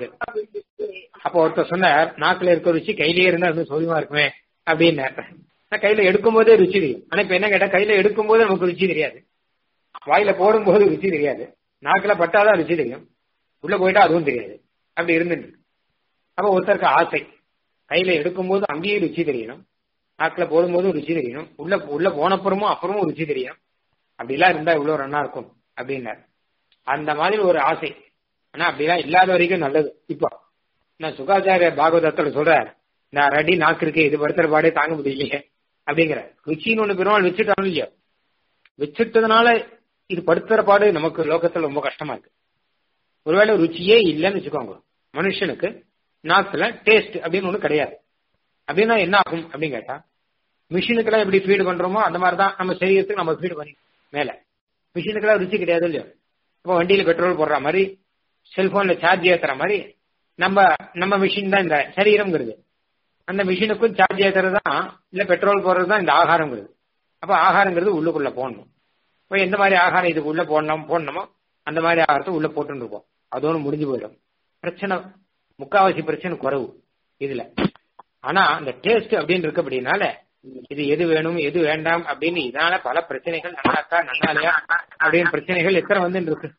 அப்ப ஒருத்தர் சொன்னார் நாக்குல இருக்க ருச்சி கையிலேயே இருந்தா இன்னும் சௌரியமா இருக்குமே அப்படின்னாரு கையில எடுக்கும் போதே ருச்சி தெரியும் ஆனா இப்ப என்ன கேட்டா கையில எடுக்கும் போது நமக்கு ருச்சி தெரியாது வாயில போடும் போது ருச்சி தெரியாது நாக்குல பட்டாதான் ருச்சி தெரியும் உள்ள போயிட்டா அதுவும் தெரியாது அப்படி இருந்துட்டு அப்ப ஒருத்தருக்கு ஆசை கையில எடுக்கும் போது அங்கேயும் ருச்சி தெரியணும் நாக்குல போடும் போதும் ருச்சி தெரியணும் உள்ள உள்ள போனப்புறமும் அப்புறமும் ருச்சி தெரியும் அப்படிலாம் இருந்தா இவ்வளவு ரன்னா இருக்கும் அப்படின்னாரு அந்த மாதிரி ஒரு ஆசை ஆனா அப்படிலாம் இல்லாத வரைக்கும் நல்லது இப்போ நான் சுகாச்சாரிய பாகவதத்துல சொல்றாரு நான் ரெடி நாக்கு இருக்கு இது படுத்துற பாடே தாங்க முடியலையே அப்படிங்கிற ருச்சின்னு ஒண்ணு பெருமாள் வச்சுட்டாலும் இல்லையோ வச்சுட்டதுனால இது படுத்துற பாடு நமக்கு லோகத்துல ரொம்ப கஷ்டமா இருக்கு ஒருவேளை ருச்சியே இல்லைன்னு வச்சுக்கோங்க மனுஷனுக்கு நாக்குல டேஸ்ட் அப்படின்னு ஒண்ணு கிடையாது அப்படின்னா என்ன ஆகும் அப்படின்னு கேட்டா மிஷினுக்கெல்லாம் எப்படி ஃபீடு பண்றோமோ அந்த மாதிரி தான் நம்ம சரீரத்துக்கு நம்ம ஃபீடு பண்ணி மேல மிஷினுக்கெல்லாம் ருச்சி கிடையாது இல்லையோ இப்போ வண்டியில பெட்ரோல் போடுற மாதிரி செல்போன்ல சார்ஜ் ஏத்துற மாதிரி நம்ம நம்ம மிஷின் தான் இந்த சரீரம்ங்கிறது அந்த மிஷினுக்கும் சார்ஜ் ஏத்துறது தான் இல்ல பெட்ரோல் போடுறது தான் இந்த ஆகாரங்கிறது அப்ப ஆகாரங்கிறது உள்ளுக்குள்ள போடணும் இப்போ எந்த மாதிரி ஆகாரம் இதுக்கு உள்ள போடணும் போடணுமோ அந்த மாதிரி ஆகாரத்தை உள்ள போட்டுன்னு இருப்போம் அதோடு முடிஞ்சு போயிடும் பிரச்சனை முக்காவாசி பிரச்சனை குறவு இதுல ஆனா அந்த டேஸ்ட் அப்படின்னு இருக்கு அப்படின்னால இது எது வேணும் எது வேண்டாம் அப்படின்னு இதனால பல பிரச்சனைகள் நல்லாக்கா நல்லாலையா அப்படின்னு பிரச்சனைகள் எத்தனை வந்து இருக்கு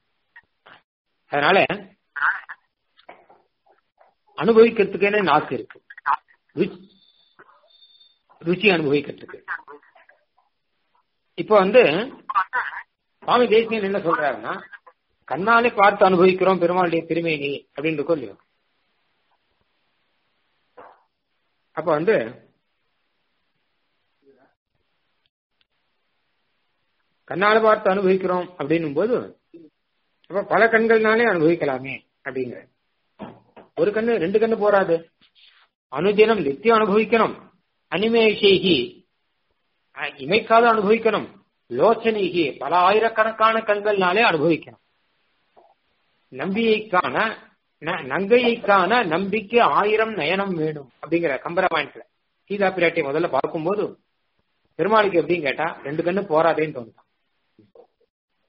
அதனால அனுபவிக்கிறதுக்குன்னு நாக்கு இருக்கு ருச்சி அனுபவிக்கிறதுக்கு இப்ப வந்து சுவாமி தேசியன் என்ன சொல்றாருன்னா கண்ணாலே பார்த்து அனுபவிக்கிறோம் பெருமாளுடைய திருமேனி அப்படின்னு இருக்கும் இல்லையோ அப்ப வந்து கண்ணால பார்த்து அனுபவிக்கிறோம் அப்படின்னும் போது அப்ப பல கண்கள்னாலே அனுபவிக்கலாமே அப்படிங்கிற ஒரு கண்ணு ரெண்டு கண்ணு போராது அனுதினம் நித்தியம் அனுபவிக்கணும் அனிமேஷேகி இமைக்காத அனுபவிக்கணும் லோச்சனைகி பல ஆயிரக்கணக்கான கண்கள்னாலே அனுபவிக்கணும் நம்பியைக்கான நங்கையைக்கான நம்பிக்கை ஆயிரம் நயனம் வேணும் அப்படிங்கிற கம்பராமாயணத்துல சீதா பிராட்டியை முதல்ல பார்க்கும்போது பெருமாளுக்கு எப்படின்னு கேட்டா ரெண்டு கண்ணு போராதேன்னு தோணுதான்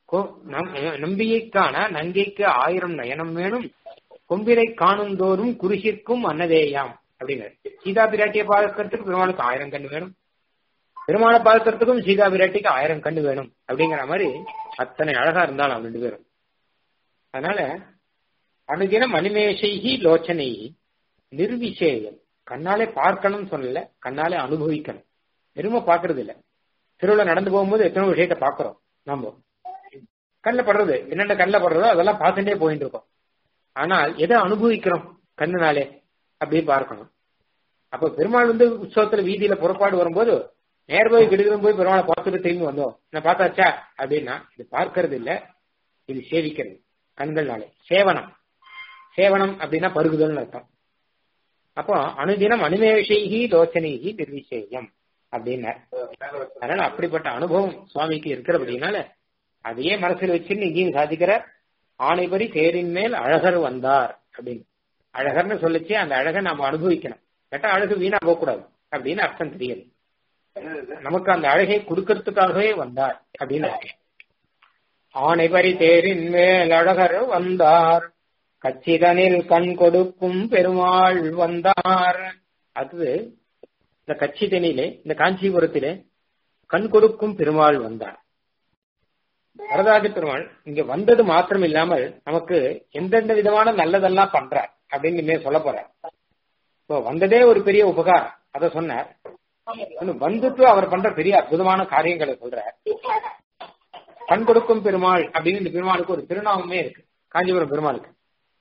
நம்பியைக்கான நங்கைக்கு ஆயிரம் நயனம் வேணும் கொம்பினை காணும் தோறும் குருசிற்கும் அன்னதேயாம் அப்படிங்கிற சீதா பிராட்டியை பார்க்கறதுக்கு பெருமாளுக்கு ஆயிரம் கண்ணு வேணும் பெருமாளை பார்க்கறதுக்கும் சீதா பிராட்டிக்கு ஆயிரம் கண்ணு வேணும் அப்படிங்கிற மாதிரி அத்தனை அழகா இருந்தாலும் ரெண்டு பேரும் அதனால அனுதினம் அனிமேஷைகி லோச்சனை நிர்விசேயம் கண்ணாலே பார்க்கணும்னு சொல்லல கண்ணாலே அனுபவிக்கணும் வெறும பாக்குறது இல்ல திருவிழா நடந்து போகும்போது எத்தனை விஷயத்த பாக்குறோம் நம்ம கண்ணில் படுறது என்னென்ன கண்ணில் படுறதோ அதெல்லாம் பார்த்துட்டே போயிட்டு இருக்கோம் ஆனால் எதை அனுபவிக்கிறோம் கண்ணுனாலே அப்படி பார்க்கணும் அப்ப பெருமாள் வந்து உற்சவத்துல வீதியில புறப்பாடு வரும்போது நேர் போய் கிடுகிடும் போய் பெருமாளை பார்த்துட்டு திரும்பி வந்தோம் என்ன பார்த்தாச்சா அப்படின்னா இது பார்க்கறது இல்ல இது சேவிக்கிறது கண்கள்னாலே சேவனம் சேவனம் அப்படின்னா பருகுதல்னு அர்த்தம் அப்போ அனுதினம் அனுமேஷைகி லோச்சனைகி நிர்விசேயம் அப்படின்னார் அதனால அப்படிப்பட்ட அனுபவம் சுவாமிக்கு இருக்கிறபடினால அதையே மனசில் வச்சுன்னு இங்கேயும் சாதிக்கிற ஆணைபரி தேரின் மேல் அழகர் வந்தார் அப்படின்னு அழகர்னு சொல்லிச்சு அந்த அழகை நாம அனுபவிக்கணும் கேட்டா அழகு வீணா போகக்கூடாது அப்படின்னு அர்த்தம் தெரியுது நமக்கு அந்த அழகை கொடுக்கறதுக்காகவே வந்தார் அப்படின்னு ஆணைபரி தேரின் மேல் அழகர் வந்தார் கச்சிதனில் கண் கொடுக்கும் பெருமாள் வந்தார் அது இந்த கச்சிதனிலே இந்த காஞ்சிபுரத்திலே கண் கொடுக்கும் பெருமாள் வந்தார் வரதாஜ பெருமாள் இங்க வந்தது மாத்திரம் இல்லாமல் நமக்கு எந்தெந்த விதமான நல்லதெல்லாம் பண்றார் அப்படின்னு சொல்ல போறார் இப்போ வந்ததே ஒரு பெரிய உபகாரம் அத சொன்னார் வந்துட்டு அவர் பண்ற பெரிய அற்புதமான காரியங்களை சொல்றார் கண் கொடுக்கும் பெருமாள் அப்படின்னு இந்த பெருமாளுக்கு ஒரு திருநாமமே இருக்கு காஞ்சிபுரம் பெருமாளுக்கு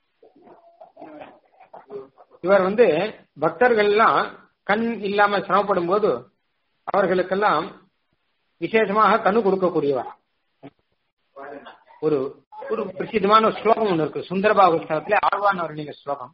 இவர் வந்து பக்தர்கள் எல்லாம் கண் இல்லாம சிரமப்படும் போது அவர்களுக்கெல்லாம் விசேஷமாக கண்ணு கொடுக்கக்கூடியவர் ஒரு ஒரு பிரசித்தமான ஸ்லோகம் ஒன்று இருக்கு சுந்தரபாகுஸ்தவத்துல ஆழ்வான் அவருடைய ஸ்லோகம்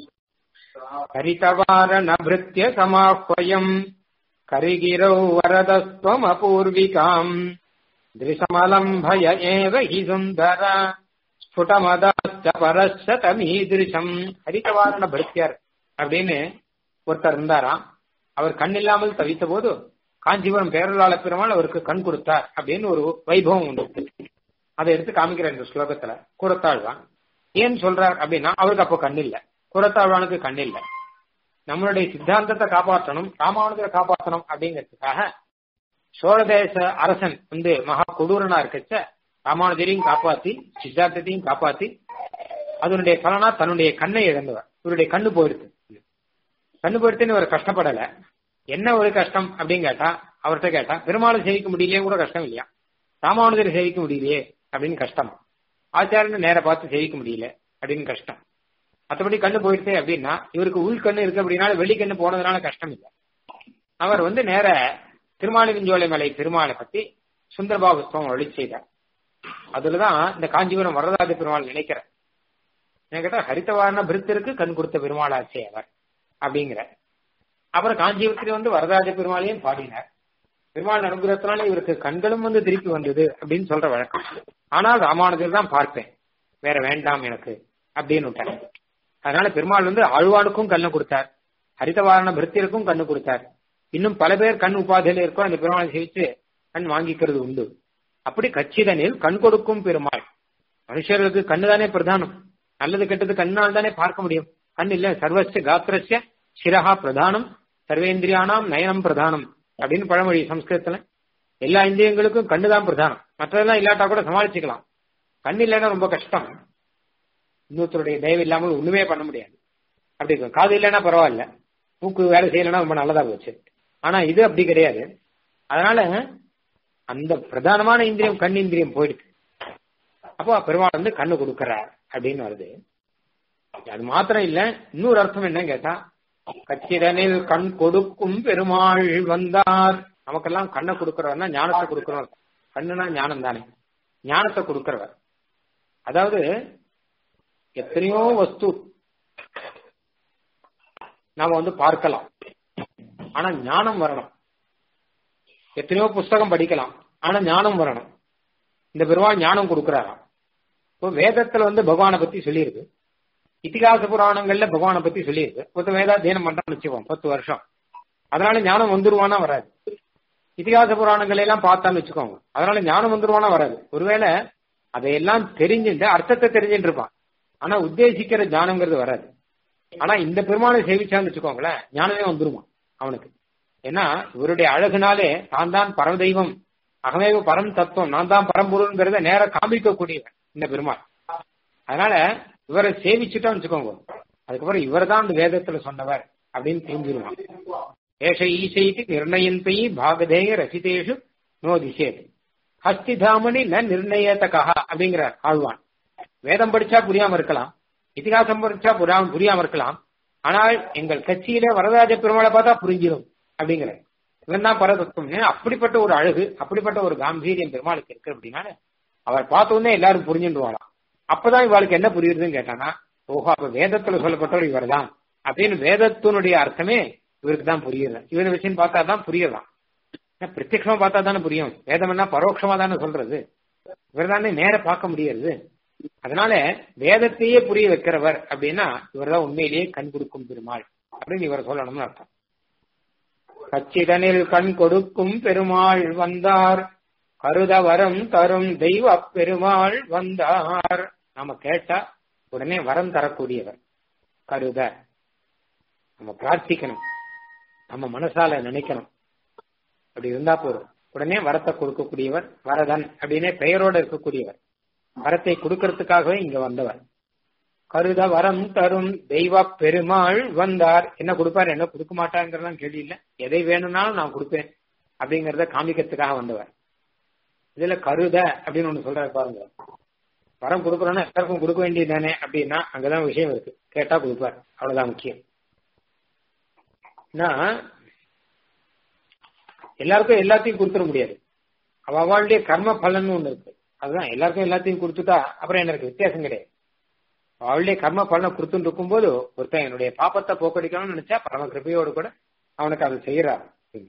கரிதவார நபிருத்திய சமாஹ்வயம் கரிகிரௌ வரதஸ்வம் அபூர்விகாம் திருஷமலம் பய ஏவ ஹி சுந்தர ஸ்புடமதாச்ச பரஸ்ஸ தமீதிருஷம் ஹரிதவாரண பருத்தியர் அப்படின்னு ஒருத்தர் இருந்தாராம் அவர் கண் இல்லாமல் தவித்த போது காஞ்சிபுரம் பேரலாள பெருமாள் அவருக்கு கண் கொடுத்தார் அப்படின்னு ஒரு வைபவம் உண்டு அதை எடுத்து காமிக்கிறார் இந்த ஸ்லோகத்துல கூறத்தாழ்வான் ஏன் சொல்றார் அப்படின்னா அவருக்கு அப்போ கண் இல்ல கூறத்தாழ்வானுக்கு கண் இல்ல நம்மளுடைய சித்தாந்தத்தை காப்பாற்றணும் ராமானுஜரை காப்பாற்றணும் அப்படிங்கிறதுக்காக சோழதேச அரசன் வந்து மகா கொடூரனா இருக்கச்ச ராமானுஜரையும் காப்பாத்தி சித்தாந்தத்தையும் காப்பாத்தி அதனுடைய பலனா தன்னுடைய கண்ணை இழந்தவர் இவருடைய கண்ணு போயிடுது கண்ணு போயிடுத்துன்னு இவர் கஷ்டப்படல என்ன ஒரு கஷ்டம் அப்படின்னு கேட்டா அவர்கிட்ட கேட்டா பெருமாளை சேவிக்க முடியலையே கூட கஷ்டம் இல்லையா ராமானுஜரை சேவிக்க முடியலையே அப்படின்னு கஷ்டம் ஆச்சாரன்னு நேர பார்த்து சேவிக்க முடியல அப்படின்னு கஷ்டம் மற்றபடி கண்ணு போயிடுச்சு அப்படின்னா இவருக்கு உள் கண்ணு இருக்கு அப்படின்னால வெளி கண்ணு போனதுனால கஷ்டம் இல்லை அவர் வந்து நேர திருமாலிருஞ்சோலை மலை பெருமாளை பத்தி சுந்தரபாபுஸ்தவம் ஒளி செய்தார் அதுலதான் இந்த காஞ்சிபுரம் வரதாஜ பெருமாள் நினைக்கிறேன் என்ன கேட்டா ஹரித்தவாரண பிருத்திற்கு கண் கொடுத்த பெருமாளாச்சே அவர் அப்படிங்கிற அப்புறம் காஞ்சிபுரத்தில் வந்து வரதாஜ பெருமாளையும் பாடினார் பெருமாள் அனுகிரகத்தினால இவருக்கு கண்களும் வந்து திருப்பி வந்தது அப்படின்னு சொல்ற வழக்கம் ஆனால் ராமானுஜர் தான் பார்ப்பேன் வேற வேண்டாம் எனக்கு அப்படின்னு விட்டார் அதனால பெருமாள் வந்து ஆழ்வானுக்கும் கண்ணு கொடுத்தார் ஹரிதவாரண பிருத்தியருக்கும் கண்ணு கொடுத்தார் இன்னும் பல பேர் கண் உபாதையில இருக்கோ அந்த பெருமாளை சேவிச்சு கண் வாங்கிக்கிறது உண்டு அப்படி கச்சிதனில் கண் கொடுக்கும் பெருமாள் மனுஷர்களுக்கு கண்ணு தானே பிரதானம் நல்லது கெட்டது கண்ணால் தானே பார்க்க முடியும் கண் இல்ல சர்வஸ்ய காத்திரஸ்ய சிரஹா பிரதானம் சர்வேந்திரியானாம் நயனம் பிரதானம் அப்படின்னு பழமொழி சம்ஸ்கிருதத்துல எல்லா இந்திரியங்களுக்கும் கண்ணு தான் பிரதானம் மற்றதெல்லாம் இல்லாட்டா கூட சமாளிச்சுக்கலாம் கண் இல்லைன்னா ரொம்ப கஷ்டம் இன்னொருத்தருடைய தயவு இல்லாமல் ஒண்ணுமே பண்ண முடியாது அப்படி இருக்கும் காது இல்லைன்னா பரவாயில்ல மூக்கு வேலை செய்யலைன்னா ரொம்ப நல்லதா போச்சு ஆனா இது அப்படி கிடையாது அதனால அந்த பிரதானமான இந்திரியம் கண் இந்திரியம் போயிடுது அப்போ பெருமாள் வந்து கண்ணு கொடுக்கறார் அப்படின்னு வருது அது மாத்திரம் இல்ல இன்னொரு அர்த்தம் என்னன்னு கேட்டா கச்சிதனில் கண் கொடுக்கும் பெருமாள் வந்தார் நமக்கெல்லாம் கண்ணை கொடுக்கறவர்னா ஞானத்தை கொடுக்கறவர் கண்ணுனா ஞானம் தானே ஞானத்தை கொடுக்கறவர் அதாவது எத்தனையோ வஸ்து நாம வந்து பார்க்கலாம் ஆனா ஞானம் வரணும் எத்தனையோ புஸ்தகம் படிக்கலாம் ஆனா ஞானம் வரணும் இந்த பெருமாள் ஞானம் கொடுக்கிறாராம் இப்போ வேதத்துல வந்து பகவானை பத்தி சொல்லியிருக்கு இத்திகாச புராணங்கள்ல பகவானை பத்தி சொல்லியிருக்கு ஒருத்த வேதாத்தியனம் பண்றான்னு வச்சுக்கோம் பத்து வருஷம் அதனால ஞானம் வந்துருவானா வராது இத்திகாச புராணங்களை எல்லாம் பார்த்தான்னு வச்சுக்கோங்க அதனால ஞானம் வந்துருவானா வராது ஒருவேளை அதையெல்லாம் தெரிஞ்சுட்டு அர்த்தத்தை தெரிஞ்சுட்டு இருப்பான் ஆனா உத்தேசிக்கிற ஞானங்கிறது வராது ஆனா இந்த பெருமாளை சேவிச்சான்னு வச்சுக்கோங்களேன் ஞானமே வந்துருமா அவனுக்கு ஏன்னா இவருடைய அழகுனாலே தான் தான் பரமதெய்வம் அகமேவ பரம் தத்துவம் நான் தான் பரம்பொருள்ங்கிறத நேர காமிக்கக்கூடியவன் இந்த பெருமாள் அதனால இவரை சேவிச்சுட்டோம்னு வச்சுக்கோங்க அதுக்கப்புறம் இவர் தான் அந்த வேதத்துல சொன்னவர் அப்படின்னு தெரிஞ்சிருவான் ஏஷ ஈசைக்கு நிர்ணயந்தை பாகதேய ரசிதேஷு நோ திசேது ஹஸ்திதாமணி ந நிர்ணயத்தகா அப்படிங்கிறார் ஆழ்வான் வேதம் படிச்சா புரியாம இருக்கலாம் இதிகாசம் படிச்சா புரியாம புரியாம இருக்கலாம் ஆனால் எங்கள் கட்சியில வரதாஜ பெருமாளை பார்த்தா புரிஞ்சிடும் அப்படிங்கிற இவன் தான் பரதத்துவம் அப்படிப்பட்ட ஒரு அழகு அப்படிப்பட்ட ஒரு காம்பீரியம் பெருமாளுக்கு இருக்கு அப்படின்னா அவர் பார்த்த உடனே எல்லாரும் புரிஞ்சுடுவாராம் அப்பதான் இவாளுக்கு என்ன புரியுதுன்னு கேட்டானா ஓஹோ அப்ப வேதத்துல சொல்லப்பட்டவர் இவர் தான் அப்படின்னு வேதத்தினுடைய அர்த்தமே இவருக்கு தான் புரியுது இவனை விஷயம் பார்த்தா தான் புரியலாம் பிரத்யட்சமா பார்த்தா தானே புரியும் வேதம் என்ன பரோட்சமா தானே சொல்றது இவர் தானே நேர பார்க்க முடியாது அதனால வேதத்தையே புரிய வைக்கிறவர் அப்படின்னா இவர் தான் உண்மையிலேயே கண் கொடுக்கும் பெருமாள் அப்படின்னு இவர் சொல்லணும்னு அர்த்தம் கச்சிதனில் கண் கொடுக்கும் பெருமாள் வந்தார் கருத வரம் தரும் தெய்வ பெருமாள் வந்தார் நாம கேட்டா உடனே வரம் தரக்கூடியவர் கருத நம்ம பிரார்த்திக்கணும் நம்ம மனசால நினைக்கணும் அப்படி இருந்தா போதும் உடனே வரத்தை கொடுக்கக்கூடியவர் வரதன் அப்படின்னே பெயரோட இருக்கக்கூடியவர் வரத்தை கொடுக்கறதுக்காகவே இங்க வந்தவர் கருத வரம் தரும் தெய்வ பெருமாள் வந்தார் என்ன கொடுப்பார் என்ன கொடுக்க மாட்டாங்கிறதெல்லாம் கேள்வி இல்ல எதை வேணும்னாலும் நான் கொடுப்பேன் அப்படிங்கறத காமிக்கிறதுக்காக வந்தவர் இதுல கருத அப்படின்னு ஒண்ணு சொல்றாரு பாருங்க வரம் கொடுக்கறோம்னா எல்லாருக்கும் கொடுக்க வேண்டியது தானே அப்படின்னா அங்கதான் விஷயம் இருக்கு கேட்டா கொடுப்பார் அவ்வளவுதான் முக்கியம் எல்லாருக்கும் எல்லாத்தையும் கொடுத்துட முடியாது அவ அவளுடைய கர்ம பலன் ஒண்ணு இருக்கு அதுதான் எல்லாருக்கும் எல்லாத்தையும் கொடுத்துட்டா அப்புறம் என்ன இருக்கு வித்தியாசம் கிடையாது அவளுடைய கர்ம பலனை கொடுத்துட்டு இருக்கும்போது ஒருத்தன் என்னுடைய பாப்பத்தை போக்கடிக்கணும்னு நினைச்சா பரம கிருப்பையோடு கூட அவனுக்கு அதை செய்யறார்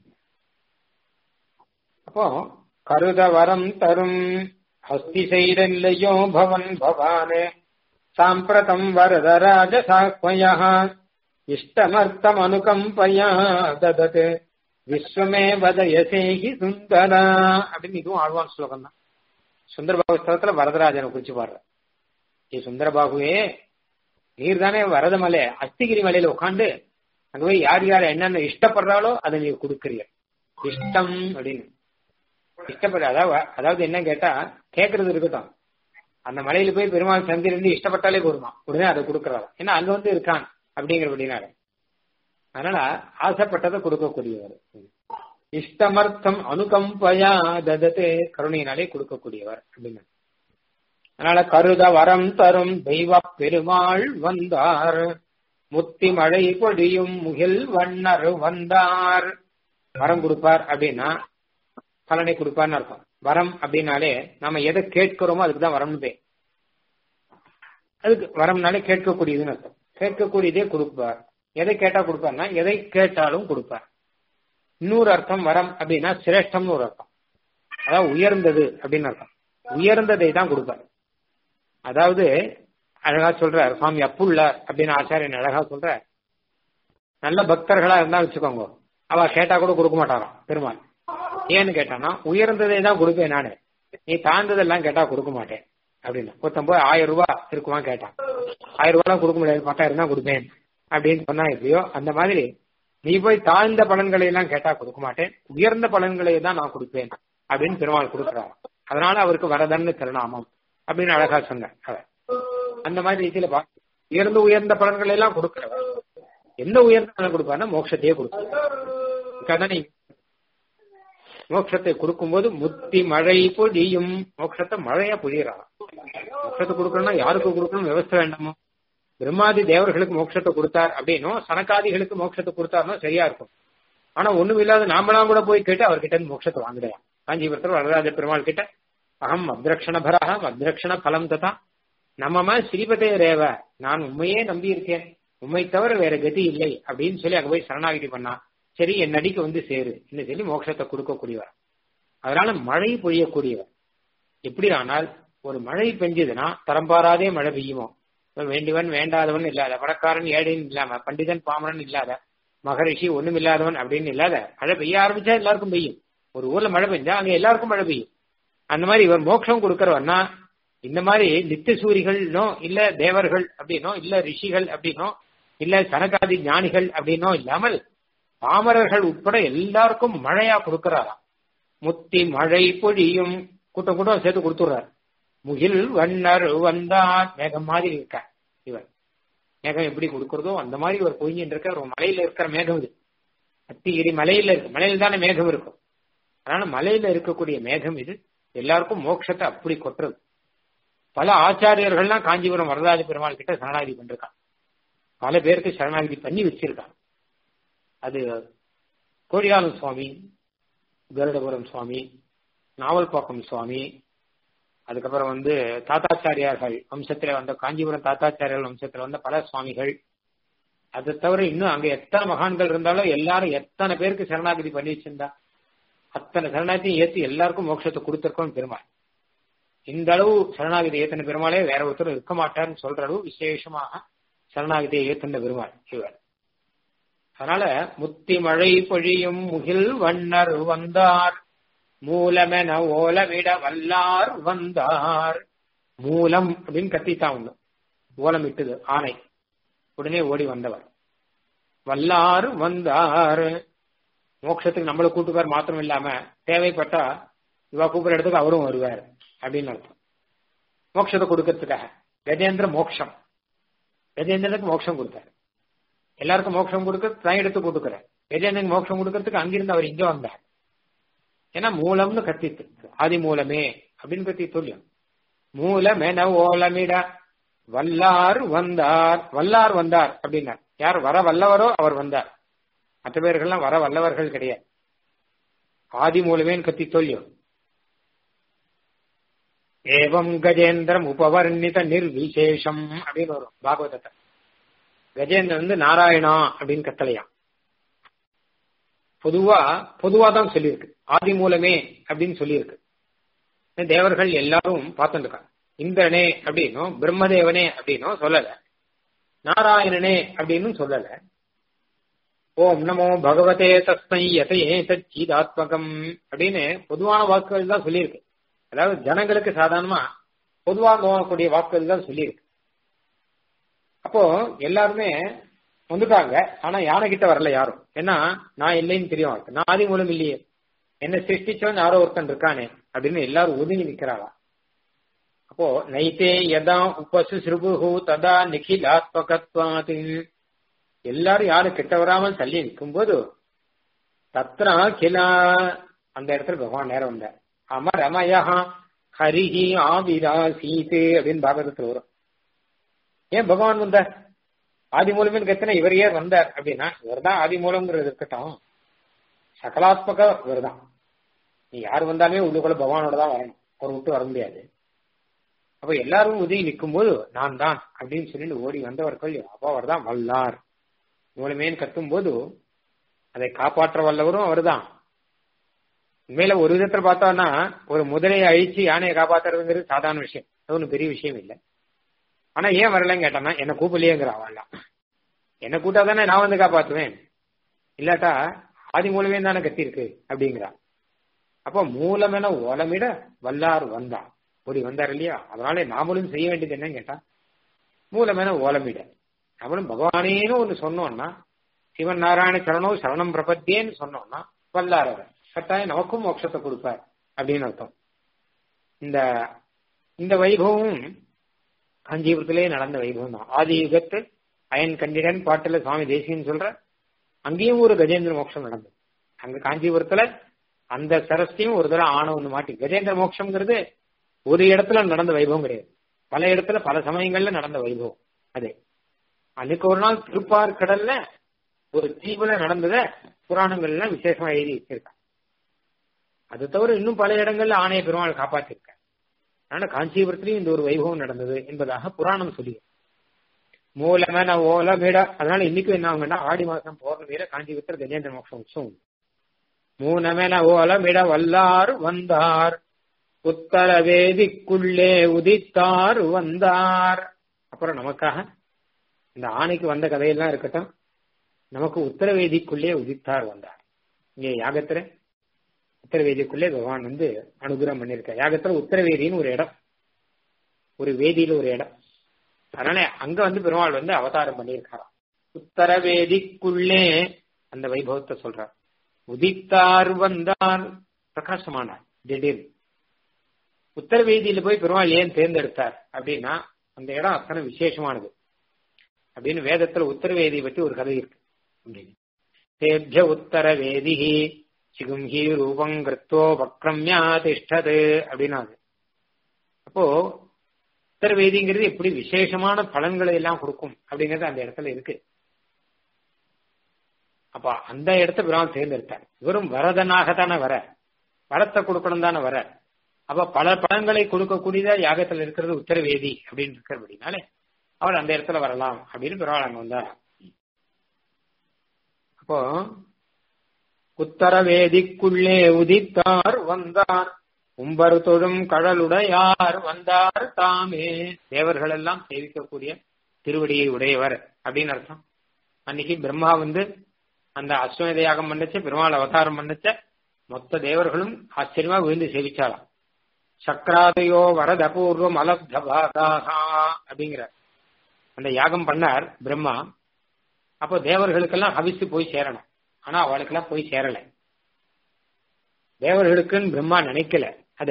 அப்போ கருத வரம் தரும் ஹஸ்தி செய்தல்லையோ பவன் பவானே சாம்பிரதம் வரதராஜ சாக்மயா இஷ்டமர்த்தம் அனுகம்பயா ததத் விஸ்வமே வதயசேகி சுந்தரா அப்படின்னு இதுவும் ஆழ்வான் ஸ்லோகம் தான் சுந்தரபாபு ஸ்தலத்துல வரதராஜனை குறிச்சு பாடுற ஏ சுந்தரபாபுவே நீர் தானே வரதமலை அஸ்திகிரி மலையில உட்காந்து அங்க போய் யார் யார் என்னென்ன இஷ்டப்படுறாளோ அதை நீ கொடுக்குறீங்க இஷ்டம் அப்படின்னு இஷ்டப்பட அதாவது அதாவது என்ன கேட்டா கேட்கறது இருக்கட்டும் அந்த மலையில போய் பெருமாள் சந்திரன் இஷ்டப்பட்டாலே போதுமா உடனே அதை கொடுக்கறாரு ஏன்னா அங்க வந்து இருக்கான் அப்படிங்கிறபடினால அதனால ஆசைப்பட்டதை கொடுக்கக்கூடியவர் இஷ்டமர்த்தம் அனுகம்பயா ததத்து கருணையினாலே கொடுக்கக்கூடியவர் அப்படின்னு அதனால கருத வரம் தரும் தெய்வ பெருமாள் வந்தார் முத்தி மழை பொடியும் முகில் வண்ணர் வந்தார் வரம் கொடுப்பார் அப்படின்னா பலனை கொடுப்பார்னு அர்த்தம் வரம் அப்படின்னாலே நம்ம எதை கேட்கிறோமோ அதுக்கு தான் வரம்னு பேர் அதுக்கு வரம்னாலே கேட்கக்கூடியதுன்னு அர்த்தம் கேட்கக்கூடியதே கொடுப்பார் எதை கேட்டா கொடுப்பார்னா எதை கேட்டாலும் கொடுப்பார் இன்னொரு அர்த்தம் வரம் அப்படின்னா சிரேஷ்டம்னு ஒரு அர்த்தம் அதாவது உயர்ந்தது அப்படின்னு அர்த்தம் உயர்ந்ததை தான் கொடுப்பார் அதாவது அழகா சொல்றார் சுவாமி அப்புள்ள அப்படின்னு ஆச்சாரியன் அழகா சொல்ற நல்ல பக்தர்களா இருந்தா வச்சுக்கோங்க அவ கேட்டா கூட கொடுக்க மாட்டாராம் பெருமாள் ஏன்னு கேட்டானா உயர்ந்ததை தான் கொடுப்பேன் நானு நீ தாழ்ந்ததெல்லாம் கேட்டா கொடுக்க மாட்டேன் அப்படின்னு ஒருத்தன் போய் ஆயிரம் ரூபாய் இருக்குமா கேட்டான் ஆயிரம் ரூபாய் கொடுக்க முடியாது பத்தாயிரம் தான் கொடுப்பேன் அப்படின்னு சொன்னா எப்படியோ அந்த மாதிரி நீ போய் தாழ்ந்த பலன்களை எல்லாம் கேட்டா கொடுக்க மாட்டேன் உயர்ந்த பலன்களை தான் நான் கொடுப்பேன் அப்படின்னு பெருமாள் கொடுக்குறாரு அதனால அவருக்கு வரதன்னு திருநாமம் அப்படின்னு அழகா சொன்னார் அவர் அந்த மாதிரி ரீதியில பா உயர்ந்த உயர்ந்த பலன்களை எல்லாம் கொடுக்கிறவர் எந்த உயர்ந்த பலன் கொடுப்பாருன்னா மோட்சத்தையே கொடுப்பாரு மோட்சத்தை கொடுக்கும்போது முத்தி மழை பொழியும் மோட்சத்தை மழையா பொழியறான் மோட்சத்தை கொடுக்கணும்னா யாருக்கு கொடுக்கணும் விவசாய வேண்டாமோ பிரம்மாதி தேவர்களுக்கு மோட்சத்தை கொடுத்தார் அப்படின்னும் சனகாதிகளுக்கு மோட்சத்தை கொடுத்தாருனோ சரியா இருக்கும் ஆனா ஒண்ணும் இல்லாத நாமலாம் கூட போய் கேட்டு அவர்கிட்ட இருந்து மோட்சத்தை வாங்குறேன் காஞ்சிபுரத்தில் வரராஜ பெருமாள் கிட்ட அகம் அப்ரக்ஷண பரகம் அப்ரக்ஷண பலம் ததா நம்மமா ஸ்ரீபதே ரேவ நான் உண்மையே நம்பி இருக்கேன் உண்மை தவிர வேற கதி இல்லை அப்படின்னு சொல்லி அங்க போய் சரணாகிதி பண்ணா சரி என் நடிக்கு வந்து சேரு என்று சொல்லி மோட்சத்தை கொடுக்கக்கூடியவர் அதனால மழை பொழியக்கூடியவர் எப்படி ஆனால் ஒரு மழை பெஞ்சதுன்னா தரம்பாராதே மழை பெய்யுமோ வேண்டியவன் வேண்டாதவன் இல்லாத பணக்காரன் ஏழைன்னு இல்லாம பண்டிதன் பாமரன் இல்லாத மகரிஷி ஒண்ணும் இல்லாதவன் அப்படின்னு இல்லாத மழை பெய்ய ஆரம்பிச்சா எல்லாருக்கும் பெய்யும் ஒரு ஊர்ல மழை பெஞ்சா அங்க எல்லாருக்கும் மழை பெய்யும் அந்த மாதிரி இவர் மோட்சம் கொடுக்கறவன்னா இந்த மாதிரி நித்தியசூரிகள்னோ இல்ல தேவர்கள் அப்படின்னோ இல்ல ரிஷிகள் அப்படின்னோ இல்ல சனகாதி ஞானிகள் அப்படின்னோ இல்லாமல் பாமரர்கள் உட்பட எல்லாருக்கும் மழையா கொடுக்கிறாராம் முத்தி மழை பொழியும் கூட்டம் கூட்டம் சேர்த்து கொடுத்துடுறார் முகில் வண்ணர் வந்தார் மேகம் மாதிரி இருக்க இவர் மேகம் எப்படி கொடுக்கறதோ அந்த மாதிரி இவர் பொய்ஞ்சின்னு இருக்க ஒரு மலையில இருக்கிற மேகம் இது அத்திகிரி மலையில இருக்கு மலையில தானே மேகம் இருக்கும் அதனால மலையில இருக்கக்கூடிய மேகம் இது எல்லாருக்கும் மோட்சத்தை அப்படி கொட்டுறது பல ஆச்சாரியர்கள்லாம் காஞ்சிபுரம் வரதாஜ பெருமாள் கிட்ட சரணாகதி பண்ணிருக்கான் பல பேருக்கு சரணாகதி பண்ணி வச்சிருக்கான் அது கோடியாலம் சுவாமி கருடபுரம் சுவாமி நாவல்பாக்கம் சுவாமி அதுக்கப்புறம் வந்து தாத்தாச்சாரியார்கள் வம்சத்துல வந்த காஞ்சிபுரம் தாத்தாச்சாரியார் வம்சத்துல வந்த பல சுவாமிகள் அதை தவிர இன்னும் அங்க எத்தனை மகான்கள் இருந்தாலும் எல்லாரும் எத்தனை பேருக்கு சரணாகதி பண்ணி வச்சிருந்தா அத்தனை சரணாகதியும் ஏத்தி எல்லாருக்கும் மோட்சத்தை கொடுத்திருக்கோம் பெருமாள் இந்த அளவு சரணாகதி ஏத்தன பெருமாளே வேற ஒருத்தர் இருக்க மாட்டார்னு சொல்ற அளவு விசேஷமாக சரணாகதியை ஏத்துன பெருமாள் இவர் அதனால முத்தி மழை பொழியும் முகில் வண்ணர் வந்தார் மூலமென ஓலமிட வல்லார் வந்தார் மூலம் அப்படின்னு கத்தித்தான் ஒண்ணு ஓலம் இட்டுது ஆணை உடனே ஓடி வந்தவர் வல்லார் வந்தார் மோட்சத்துக்கு நம்மளை கூட்டுப்பார் மாத்திரம் இல்லாம தேவைப்பட்டா இவா கூப்பிடுற இடத்துக்கு அவரும் வருவார் அப்படின்னு அர்த்தம் மோட்சத்தை கொடுக்கறதுக்காக கஜேந்திர மோட்சம் கஜேந்திரனுக்கு மோட்சம் கொடுத்தாரு எல்லாருக்கும் மோட்சம் கொடுக்க தான் எடுத்து கொடுக்குறார் கஜேந்திரனுக்கு மோட்சம் கொடுக்கறதுக்கு அங்கிருந்து அவர் இங்க வந்தார் ஏன்னா மூலம்னு கத்தித்து ஆதி மூலமே அப்படின்னு கத்தி சொல்லியும் மூலம் என ஓலமிட வல்லார் வந்தார் வல்லார் வந்தார் அப்படின்னார் யார் வர வல்லவரோ அவர் வந்தார் மற்ற பேர்கள்லாம் வர வல்லவர்கள் கிடையாது ஆதி மூலமேன்னு கத்தி சொல்லியும் ஏவம் கஜேந்திரம் உபவர்ணித நிர்விசேஷம் அப்படின்னு வரும் பாகவதத்தை கஜேந்திரன் வந்து நாராயணா அப்படின்னு கத்தலையா பொதுவா பொதுவா தான் சொல்லியிருக்கு ஆதி மூலமே அப்படின்னு சொல்லியிருக்கு தேவர்கள் எல்லாரும் பார்த்துருக்காங்க இந்திரனே அப்படின்னும் பிரம்மதேவனே அப்படின்னும் சொல்லல நாராயணனே அப்படின்னு சொல்லல ஓம் நமோ பகவதே தஸ்மை யதையே சச்சிதாத்மகம் அப்படின்னு பொதுவான வாக்குகள் தான் சொல்லியிருக்கு அதாவது ஜனங்களுக்கு சாதாரணமா பொதுவாக தோணக்கூடிய வாக்குகள் தான் சொல்லியிருக்கு அப்போ எல்லாருமே வந்துட்டாங்க ஆனா யானை கிட்ட வரல யாரும் ஏன்னா நான் இல்லைன்னு தெரியும் அவருக்கு நான் ஆதி மூலம் இல்லையே என்ன சிருஷ்டிச்சவன் யாரோ ஒருத்தன் இருக்கானே அப்படின்னு எல்லாரும் ஒதுங்கி நிக்கிறாளா அப்போ நைத்தே யதா உபசு சிறுபுகு ததா நிகிலாத்மகத்வாது எல்லாரும் யாரும் கிட்ட வராமல் தள்ளி நிற்கும் போது தத்ரா கிலா அந்த இடத்துல பகவான் நேரம் வந்தார் அமரமயா ஹரிஹி ஆவிராசீது அப்படின்னு பாகவதத்துல வரும் ஏன் பகவான் வந்தார் ஆதி மூலமே கத்தின இவர் ஏன் வந்தார் அப்படின்னா இவர் தான் ஆதி மூலம்ங்கிறது இருக்கட்டும் சகலாத்மக இவர் தான் நீ யார் வந்தாலுமே உள்ளுக்குள்ள பகவானோட தான் வரணும் ஒரு விட்டு வர முடியாது அப்ப எல்லாரும் உதவி நிற்கும் போது நான் தான் அப்படின்னு சொல்லிட்டு ஓடி வந்தவர்கள் அப்போ அவர் தான் வல்லார் மூலமேன்னு கத்தும் போது அதை காப்பாற்ற வல்லவரும் அவர் தான் உண்மையில ஒரு விதத்துல பார்த்தோம்னா ஒரு முதலையை அழிச்சு யானையை காப்பாத்துறதுங்கிறது சாதாரண விஷயம் அது ஒன்றும் பெரிய விஷயம் இல்லை ஆனா ஏன் வரலன்னு கேட்டானா என்ன கூப்பிடலையேங்கிற அவள்லாம் என்ன கூட்டா தானே நான் வந்து காப்பாத்துவேன் இல்லாட்டா ஆதி மூலமே தானே கத்தி இருக்கு அப்படிங்கிறா அப்போ மூலமென ஓலமிட வல்லார் வந்தா ஓடி வந்தார் இல்லையா அதனால நாமளும் செய்ய வேண்டியது என்னன்னு கேட்டா மூலமென ஓலமிட நம்மளும் பகவானேன்னு ஒண்ணு சொன்னோம்னா சிவன் நாராயண சரணம் சரணம் பிரபத்தியேன்னு சொன்னோம்னா வல்லார் அவர் கட்டாயம் நமக்கும் மோட்சத்தை கொடுப்பார் அப்படின்னு அர்த்தம் இந்த இந்த வைபவம் காஞ்சிபுரத்திலே நடந்த வைபவம் தான் ஆதி யுகத்து அயன் கண்டிடன் பாட்டுல சுவாமி தேசியன்னு சொல்ற அங்கேயும் ஒரு கஜேந்திர மோட்சம் நடந்தது அங்க காஞ்சிபுரத்துல அந்த சரஸ்தியும் ஒரு தடவை ஆணவம் ஒண்ணு மாட்டி கஜேந்திர மோட்சம்ங்கிறது ஒரு இடத்துல நடந்த வைபவம் கிடையாது பல இடத்துல பல சமயங்கள்ல நடந்த வைபவம் அதே அன்னைக்கு ஒரு நாள் திருப்பார் கடல்ல ஒரு தீவுல நடந்தத புராணங்கள்ல விசேஷமா எழுதி வச்சிருக்காங்க அது தவிர இன்னும் பல இடங்கள்ல ஆணைய பெருமாள் காப்பாற்றிருக்க அதனால காஞ்சிபுரத்திலையும் இந்த ஒரு வைபவம் நடந்தது என்பதாக புராணம் சொல்லி மூலமென ஓலமிட அதனால இன்னைக்கும் என்ன ஆகுங்கன்னா ஆடி மாசம் பௌர்ணமியில காஞ்சிபுரத்தில் கஜேந்திர மோட்சம் உற்சவம் மூலமென ஓலமிட வல்லார் வந்தார் உத்தர வேதிக்குள்ளே உதித்தார் வந்தார் அப்புறம் நமக்காக இந்த ஆணைக்கு வந்த கதையெல்லாம் இருக்கட்டும் நமக்கு உத்தரவேதிக்குள்ளே உதித்தார் வந்தார் இங்க யாகத்துல உத்தரவேதிக்குள்ளே பகவான் வந்து அனுகிரகம் பண்ணியிருக்கார் யாகத்துல உத்தரவேதின்னு ஒரு இடம் ஒரு வேதியில ஒரு இடம் அதனால அங்க வந்து பெருமாள் வந்து அவதாரம் பண்ணியிருக்காராம் உத்தரவேதிக்குள்ளே அந்த வைபவத்தை சொல்றார் உதித்தார் வந்தார் பிரகாசமானார் திடீர்னு உத்தரவேதியில போய் பெருமாள் ஏன் தேர்ந்தெடுத்தார் அப்படின்னா அந்த இடம் அத்தனை விசேஷமானது அப்படின்னு வேதத்துல உத்தரவேதியை பற்றி ஒரு கதை இருக்கு அப்படின்னு தேபிய உத்தரவேதிஹி சிகும்ஹி ரூபம் கிருத்தோ வக்ரம்யா திஷ்டது அப்படின்னாது அப்போ உத்தரவேதிங்கிறது எப்படி விசேஷமான பலன்களை எல்லாம் கொடுக்கும் அப்படிங்கிறது அந்த இடத்துல இருக்கு அப்ப அந்த இடத்த பெருமாள் தேர்ந்தெடுத்தார் இவரும் வரதனாக தானே வர வரத்தை கொடுக்கணும் தானே வர அப்ப பல பலன்களை கொடுக்கக்கூடியதா யாகத்துல இருக்கிறது உத்தரவேதி அப்படின்னு இருக்கிறபடினாலே அவர் அந்த இடத்துல வரலாம் அப்படின்னு பெருமாள் அங்க வந்தார் அப்போ உத்தரவேதிக்குள்ளே உதித்தார் வந்தார் உம்பர் தொழும் கடலுடையார் வந்தார் தாமே தேவர்கள் எல்லாம் சேவிக்கக்கூடிய திருவடியை உடையவர் அப்படின்னு அர்த்தம் அன்னைக்கு பிரம்மா வந்து அந்த அஸ்வமேத யாகம் பண்ணச்ச பெருமாள் அவதாரம் பண்ணச்ச மொத்த தேவர்களும் ஆச்சரியமா விழுந்து சேவிச்சாலாம் சக்கராதையோ வரத பூர்வம் அலப்த பாகாகா அப்படிங்கிற அந்த யாகம் பண்ணார் பிரம்மா அப்போ தேவர்களுக்கெல்லாம் ஹவிசு போய் சேரணும் ஆனா அவளுக்கெல்லாம் போய் சேரல தேவர்களுக்குன்னு பிரம்மா நினைக்கல அத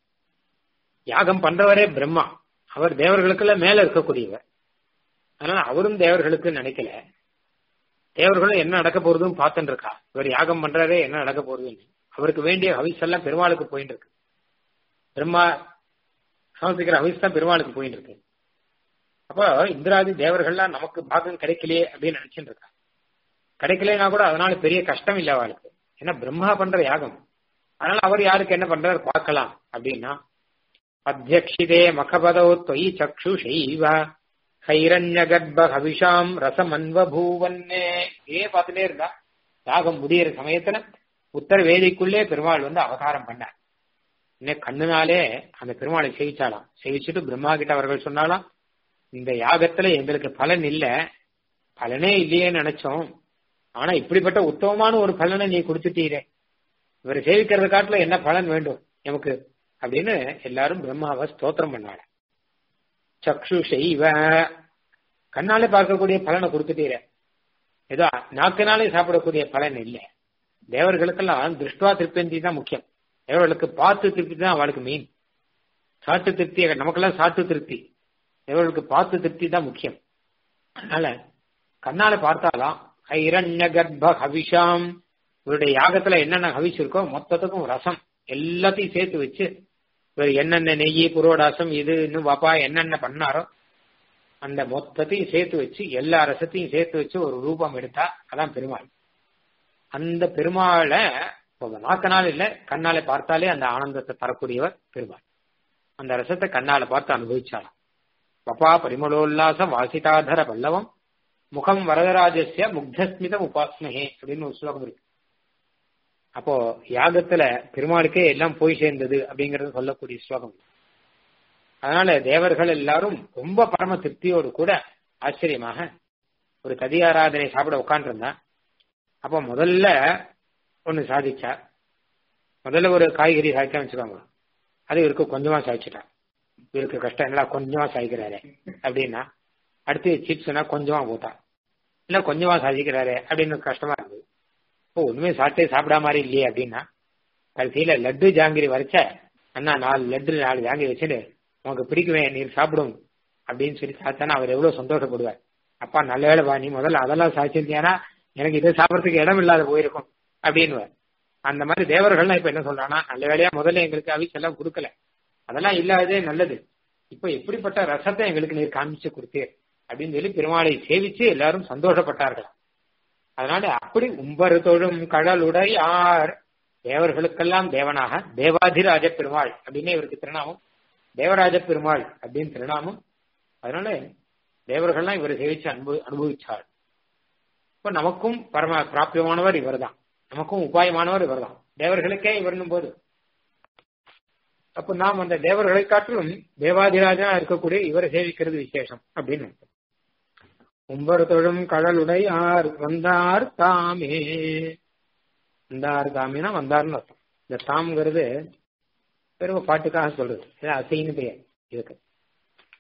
யாகம் பண்றவரே பிரம்மா அவர் தேவர்களுக்கெல்லாம் மேல இருக்கக்கூடியவர் அதனால அவரும் தேவர்களுக்கு நினைக்கல தேவர்களும் என்ன நடக்க போறதுன்னு பார்த்துட்டு இருக்கா இவர் யாகம் பண்றாரே என்ன நடக்க போறதுன்னு அவருக்கு வேண்டிய ஹவிஸ் எல்லாம் பெருமாளுக்கு போயிட்டு இருக்கு பிரம்மா சமர்ப்பிக்கிற ஹவிஸ் தான் பெருமாளுக்கு போயிட்டு இருக்கு அப்போ இந்திராதி தேவர்கள்லாம் நமக்கு பாகம் கிடைக்கலையே அப்படின்னு நினைச்சுட்டு இருக்கா கிடைக்கலனா கூட அதனால பெரிய கஷ்டம் இல்லை அவளுக்கு ஏன்னா பிரம்மா பண்ற யாகம் அதனால அவர் யாருக்கு என்ன பண்றாரு பார்க்கலாம் அப்படின்னா அத்தியக்ஷிதே மகபதோ தொயி சக்ஷு செய்வ ஹைரண்ய கர்ப்ப ஹவிஷாம் ரசமன்வபூவன்னே ஏ பார்த்துட்டே இருந்தா யாகம் முடியிற சமயத்துல உத்தர வேதிக்குள்ளே பெருமாள் வந்து அவதாரம் பண்ணார் இன்னும் கண்ணுனாலே அந்த பெருமாளை சேவிச்சாலாம் சேவிச்சுட்டு பிரம்மா கிட்ட அவர்கள் சொன்னாலாம் இந்த யாகத்துல எங்களுக்கு பலன் இல்ல பலனே இல்லையே நினைச்சோம் ஆனா இப்படிப்பட்ட உத்தமமான ஒரு பலனை நீ கொடுத்துட்டீரே இவர் சேவிக்கிறத காட்டுல என்ன பலன் வேண்டும் நமக்கு அப்படின்னு எல்லாரும் பிரம்மாவை ஸ்தோத்திரம் பண்ணாங்க சக்ஷு செய்வ கண்ணாலே பார்க்கக்கூடிய பலனை கொடுத்துட்டீரே ஏதோ நாக்கினாலே சாப்பிடக்கூடிய பலன் இல்லை தேவர்களுக்கெல்லாம் திருஷ்டுவா திருப்தி தான் முக்கியம் தேவர்களுக்கு பார்த்து திருப்தி தான் அவளுக்கு மெயின் சாட்டு திருப்தி நமக்கெல்லாம் சாட்டு திருப்தி தேவர்களுக்கு பார்த்து திருப்தி தான் முக்கியம் அதனால கண்ணால பார்த்தாலாம் ஹைரண்ய கர்ப்ப ஹவிஷாம் இவருடைய யாகத்துல என்னென்ன ஹவிஷ் இருக்கோ மொத்தத்துக்கும் ரசம் எல்லாத்தையும் சேர்த்து வச்சு இவர் என்னென்ன நெய் புரோடாசம் இது இன்னும் பாப்பா என்னென்ன பண்ணாரோ அந்த மொத்தத்தையும் சேர்த்து வச்சு எல்லா ரசத்தையும் சேர்த்து வச்சு ஒரு ரூபம் எடுத்தா அதான் பெருமாள் அந்த பெருமாளை நாக்கனால இல்ல கண்ணால பார்த்தாலே அந்த ஆனந்தத்தை தரக்கூடியவர் பெருமாள் அந்த ரசத்தை கண்ணால பார்த்து அனுபவிச்சாலாம் பப்பா பரிமளோல்லாச வாசிதாதர பல்லவம் முகம் வரதராஜஸ்ய முக்தஸ்மிதம் உபாஸ்மஹே அப்படின்னு ஒரு ஸ்லோகம் இருக்கு அப்போ யாகத்துல பெருமாளுக்கே எல்லாம் போய் சேர்ந்தது அப்படிங்கறது சொல்லக்கூடிய ஸ்லோகம் அதனால தேவர்கள் எல்லாரும் ரொம்ப பரம திருப்தியோடு கூட ஆச்சரியமாக ஒரு கதியாராதனை சாப்பிட உட்காந்துருந்தா அப்போ முதல்ல ஒன்னு சாதிச்சார் முதல்ல ஒரு காய்கறி சாய்க்க வச்சுக்கோங்க அது இவருக்கு கொஞ்சமா சாய்ச்சிட்டார் இவருக்கு கஷ்டம் இல்லை கொஞ்சமா சாய்க்கிறாரு அப்படின்னா அடுத்து சிப்ஸ்னா கொஞ்சமா போட்டா இல்ல கொஞ்சமா சாதிக்கிறாரு அப்படின்னு கஷ்டமா இருந்தது இப்போ ஒண்ணுமே சாப்பிட்டே சாப்பிடா மாதிரி இல்லையே அப்படின்னா கடைசியில லட்டு ஜாங்கிரி வரைச்ச அண்ணா நாலு லட்டு நாலு ஜாங்கிரி வச்சுட்டு உனக்கு பிடிக்குமே நீர் சாப்பிடும் அப்படின்னு சொல்லி சாத்தானா அவர் எவ்வளவு சந்தோஷப்படுவார் அப்பா நல்ல வேலை பா நீ முதல்ல அதெல்லாம் சாய்ச்சிருந்தியானா எனக்கு இதை சாப்பிடறதுக்கு இடம் இல்லாத போயிருக்கும் அப்படின்னு அந்த மாதிரி தேவர்கள்லாம் இப்ப என்ன சொல்றாங்கன்னா நல்ல வேலையா முதல்ல எங்களுக்கு அவிச்சு எல்லாம் கொடுக்கல அதெல்லாம் இல்லாததே நல்லது இப்ப எப்படிப்பட்ட ரசத்தை எங்களுக்கு நீர் காமிச்சு கொடுத்தீர் அப்படின்னு சொல்லி பெருமாளை சேவிச்சு எல்லாரும் சந்தோஷப்பட்டார்கள் அதனால அப்படி உம்பரு தொழும் கடலுடையார் தேவர்களுக்கெல்லாம் தேவனாக தேவாதிராஜ பெருமாள் அப்படின்னு இவருக்கு திருநாமம் தேவராஜ பெருமாள் அப்படின்னு திருநாமம் அதனால தேவர்கள்லாம் இவரை சேவிச்சு அனுபவி அனுபவிச்சாள் இப்ப நமக்கும் பரம பிராபியமானவர் இவர் தான் நமக்கும் உபாயமானவர் இவர் தான் தேவர்களுக்கே இவர்னும் போது அப்ப நாம் அந்த தேவர்களை காட்டிலும் தேவாதிராஜனா இருக்கக்கூடிய இவரை சேவிக்கிறது விசேஷம் அப்படின்னு உம்பர் தொழும் கடலுடையார் வந்தார் தாமே வந்தார் தாமேனா வந்தார்னு அர்த்தம் இந்த தாம்ங்கிறது பெரும் பாட்டுக்காக சொல்றது அசைன்னு பெயர் இதுக்கு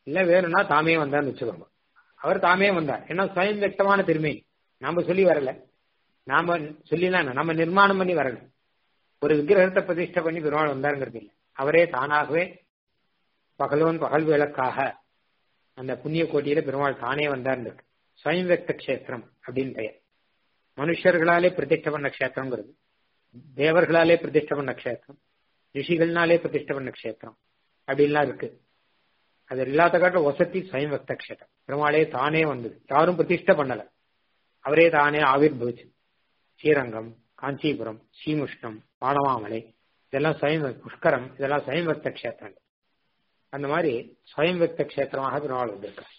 இல்ல வேணும்னா தாமே வந்தார்னு வச்சுக்கோங்க அவர் தாமே வந்தார் ஏன்னா சுயம் வெக்தமான திருமை நாம சொல்லி வரல நாம சொல்லிலாம் என்ன, நம்ம நிர்மாணம் பண்ணி வரல ஒரு விக்கிரகத்தை பிரதிஷ்டை பண்ணி பெருமாள் வந்தாருங்கிறது இல்லை அவரே தானாகவே பகல்வன் பகல் விளக்காக அந்த புண்ணிய கோட்டியில பெருமாள் தானே வந்தார்னு இருக்கு ஸ்வயம் வெக்த கஷேத்திரம் அப்படின்னு பெயர் மனுஷர்களாலே பிரதிஷ்டை பண்ண கஷேத்திரங்கிறது தேவர்களாலே பிரதிஷ்டை பண்ண கஷேத்திரம் ரிஷிகள்னாலே பிரதிஷ்டை பண்ண கஷேத்திரம் அப்படின்லாம் இருக்கு அது இல்லாத காட்ட வசதி ஸ்வயம் வெக்த கஷேத்திரம் பெருமாளே தானே வந்தது யாரும் பிரதிஷ்டை பண்ணல அவரே தானே ஆவிர் பவிச்சு ஸ்ரீரங்கம் காஞ்சிபுரம் ஸ்ரீமுஷ்ணம் பாலமாமலை இதெல்லாம் ஸ்வயம் புஷ்கரம் இதெல்லாம் ஸ்வயம் வெக்த கஷேத்திரங்கள் அந்த மாதிரி ஸ்வயம் வெக்த கஷேத்திரமாக பெருமாள் வந்திருக்கார்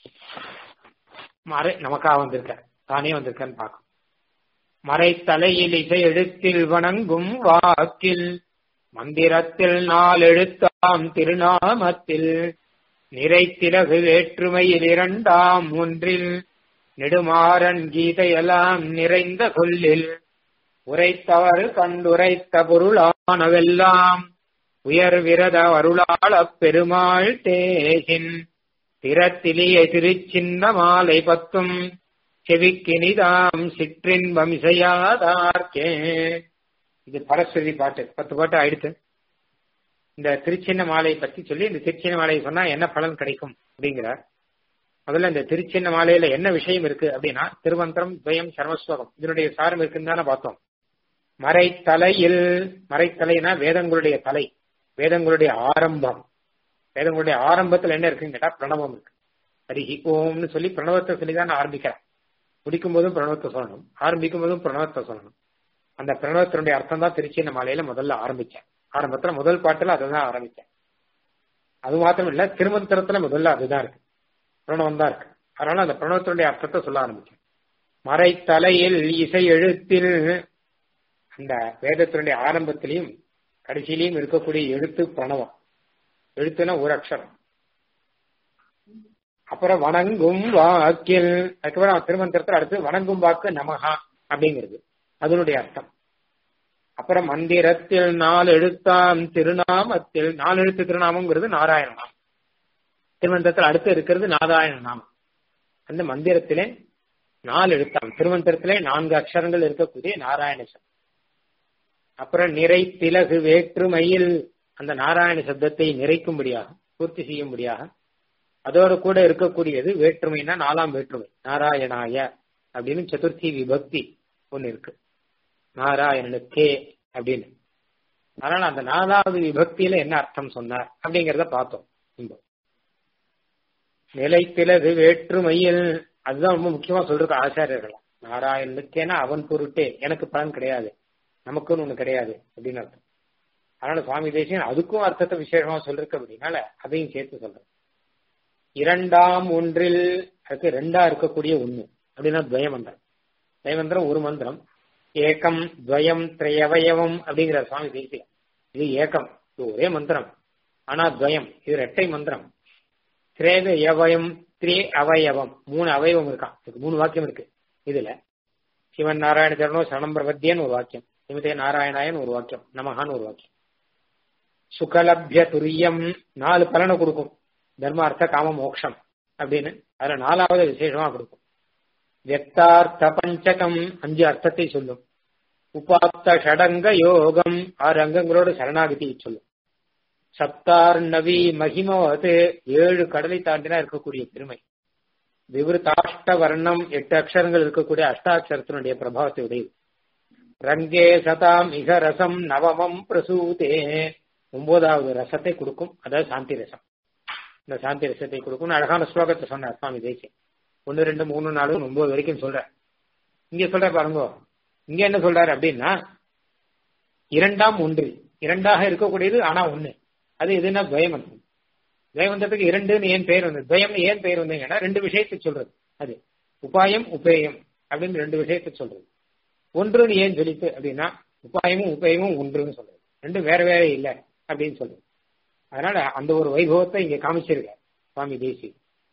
மறை நமக்காக வந்திருக்கார் தானே வந்திருக்கான்னு பார்க்கும் மறை தலையில் இசை எழுத்தில் வணங்கும் வாக்கில் மந்திரத்தில் நாள் எழுத்தாம் திருநாமத்தில் நிறைத்திலகு வேற்றுமையில் இரண்டாம் ஒன்றில் நெடுமாறன் கீதையெல்லாம் நிறைந்த சொல்லில் உரைத்தவர் கண்டுரைத்த பொருளானவெல்லாம் உயர் விரத அருளாளப் பெருமாள் தேசின் திறத்திலிய திருச்சின்ன மாலை பத்தும் செவிக்கினிதாம் சிற்றின்பம் இசையாதார்க்கே இது பரஸ்வதி பாட்டு பத்து பாட்டு ஆயிடுத்து இந்த திருச்சின்ன மாலை பத்தி சொல்லி இந்த திருச்சின்ன மாலை சொன்னா என்ன பலன் கிடைக்கும் அப்படிங்கிறார் முதல்ல இந்த திருச்சின்ன மாலையில என்ன விஷயம் இருக்கு அப்படின்னா திருமந்திரம் துவயம் சர்மஸ்வகம் இதனுடைய சாரம் இருக்குன்னு தானே பார்த்தோம் மறைத்தலையில் மறைத்தலைனா வேதங்களுடைய தலை வேதங்களுடைய ஆரம்பம் வேதங்களுடைய ஆரம்பத்துல என்ன இருக்குன்னு கேட்டா பிரணவம் இருக்கு ஹரிஹி ஓம்னு சொல்லி பிரணவத்தை சொல்லி தான் ஆரம்பிக்கிறேன் முடிக்கும் போதும் பிரணவத்தை சொல்லணும் ஆரம்பிக்கும் போதும் பிரணவத்தை சொல்லணும் அந்த பிரணவத்தினுடைய அர்த்தம் தான் திருச்சின்ன மாலையில முதல்ல ஆரம்பிச்சேன் ஆரம்பத்துல முதல் பாட்டுல அதுதான் ஆரம்பிச்சேன் அது மாத்திரம் இல்ல திருமந்திரத்துல முதல்ல அதுதான் இருக்கு பிரணவம் தான் இருக்கு அதனால அந்த பிரணவத்தினுடைய அர்த்தத்தை சொல்ல ஆரம்பிச்சேன் மறைத்தலையில் இசை எழுத்தில் அந்த வேதத்தினுடைய ஆரம்பத்திலையும் கடைசியிலையும் இருக்கக்கூடிய எழுத்து பிரணவம் எழுத்துனா ஒரு அக்ஷரம் அப்புறம் வணங்கும் வாக்கில் அதுக்கப்புறம் திருமந்திரத்தில் அடுத்து வணங்கும் வாக்கு நமகா அப்படிங்கிறது அதனுடைய அர்த்தம் அப்புறம் மந்திரத்தில் நாலு எழுத்தாம் திருநாமத்தில் நாலு எழுத்து திருநாமங்கிறது நாராயண நாமம் திருமந்திரத்தில் அடுத்து இருக்கிறது நாராயண நாமம் அந்த மந்திரத்திலே நாலு எழுத்தாம் திருமந்திரத்திலே நான்கு அக்ஷரங்கள் இருக்கக்கூடிய நாராயண சப்தம் அப்புறம் நிறை திலகு வேற்றுமையில் அந்த நாராயண சப்தத்தை நிறைக்கும்படியாக பூர்த்தி செய்யும்படியாக அதோடு கூட இருக்கக்கூடியது வேற்றுமைனா நாலாம் வேற்றுமை நாராயணாய அப்படின்னு சதுர்த்தி விபக்தி ஒன்னு இருக்கு நாராயணனுக்கே அப்படின்னு அதனால அந்த நாலாவது விபக்தியில என்ன அர்த்தம் சொன்னார் அப்படிங்கறத பார்த்தோம் இந்த நிலைத்திலது வேற்றுமையில் அதுதான் ரொம்ப முக்கியமா சொல்றது ஆச்சாரியர்கள் நாராயணனுக்கேனா அவன் பொருட்டே எனக்கு பலன் கிடையாது நமக்குன்னு ஒண்ணு கிடையாது அப்படின்னு அர்த்தம் அதனால சுவாமி தேசியன் அதுக்கும் அர்த்தத்தை விசேஷமா சொல்லிருக்க அப்படின்னால அதையும் சேர்த்து சொல்றேன் இரண்டாம் ஒன்றில் அதுக்கு ரெண்டா இருக்கக்கூடிய ஒண்ணு அப்படின்னா துவயமந்திரம் துவயமந்திரம் ஒரு மந்திரம் ஏகம் துவயம் திரையவயவம் அப்படிங்கிற சுவாமி தேசியம் இது ஏகம் இது ஒரே மந்திரம் ஆனா துவயம் இது ரெட்டை மந்திரம் திரேத யவயம் திரே அவயவம் மூணு அவயவம் இருக்கான் இதுக்கு மூணு வாக்கியம் இருக்கு இதுல சிவன் நாராயண சரணோ சரணம் பிரபத்தியன்னு ஒரு வாக்கியம் நிமிதே நாராயணாயன் ஒரு வாக்கியம் நமகான்னு ஒரு வாக்கியம் சுகலபிய துரியம் நாலு பலனை கொடுக்கும் தர்மார்த்த காம மோக்ஷம் அப்படின்னு அதுல நாலாவது விசேஷமா கொடுக்கும் வியக்தார்த்த பஞ்சகம் அஞ்சு அர்த்தத்தை சொல்லும் உபாத்த ஷடங்க யோகம் ஆறு அங்கங்களோட சரணாகதி சொல்லும் சப்தார் நவி மகிமவது ஏழு கடலை தாண்டினா இருக்கக்கூடிய பெருமை விவருத்தாஷ்ட வர்ணம் எட்டு அக்ஷரங்கள் இருக்கக்கூடிய அஷ்டாட்சரத்தினுடைய பிரபாவத்தை உடையது ரங்கே சதாம் இக ரசம் நவமம் பிரசூதே ஒன்பதாவது ரசத்தை கொடுக்கும் அதாவது சாந்தி ரசம் இந்த சாந்தி ரசத்தை கொடுக்கும் அழகான ஸ்லோகத்தை சொன்னார் சுவாமி தேசியம் ஒன்னு ரெண்டு மூணு நாலு ஒன்பது வரைக்கும் சொல்ற இங்க சொல்ற பாருங்க இங்க என்ன சொல்றாரு அப்படின்னா இரண்டாம் ஒன்று இரண்டாக இருக்கக்கூடியது ஆனா ஒண்ணு அது எதுனா துவயமந்தம் துவயமந்தத்துக்கு இரண்டுன்னு ஏன் பெயர் வந்தது துவயம் ஏன் பெயர் வந்தீங்கன்னா ரெண்டு விஷயத்தை சொல்றது அது உபாயம் உபேயம் அப்படின்னு ரெண்டு விஷயத்தை சொல்றது ஒன்றுன்னு ஏன் சொல்லிட்டு அப்படின்னா உபாயமும் உபயமும் ஒன்றுன்னு சொல்றது ரெண்டும் வேற வேற இல்லை அப்படின்னு சொல்றது அதனால அந்த ஒரு வைபவத்தை இங்க காமிச்சிருக்க சுவாமி தேசி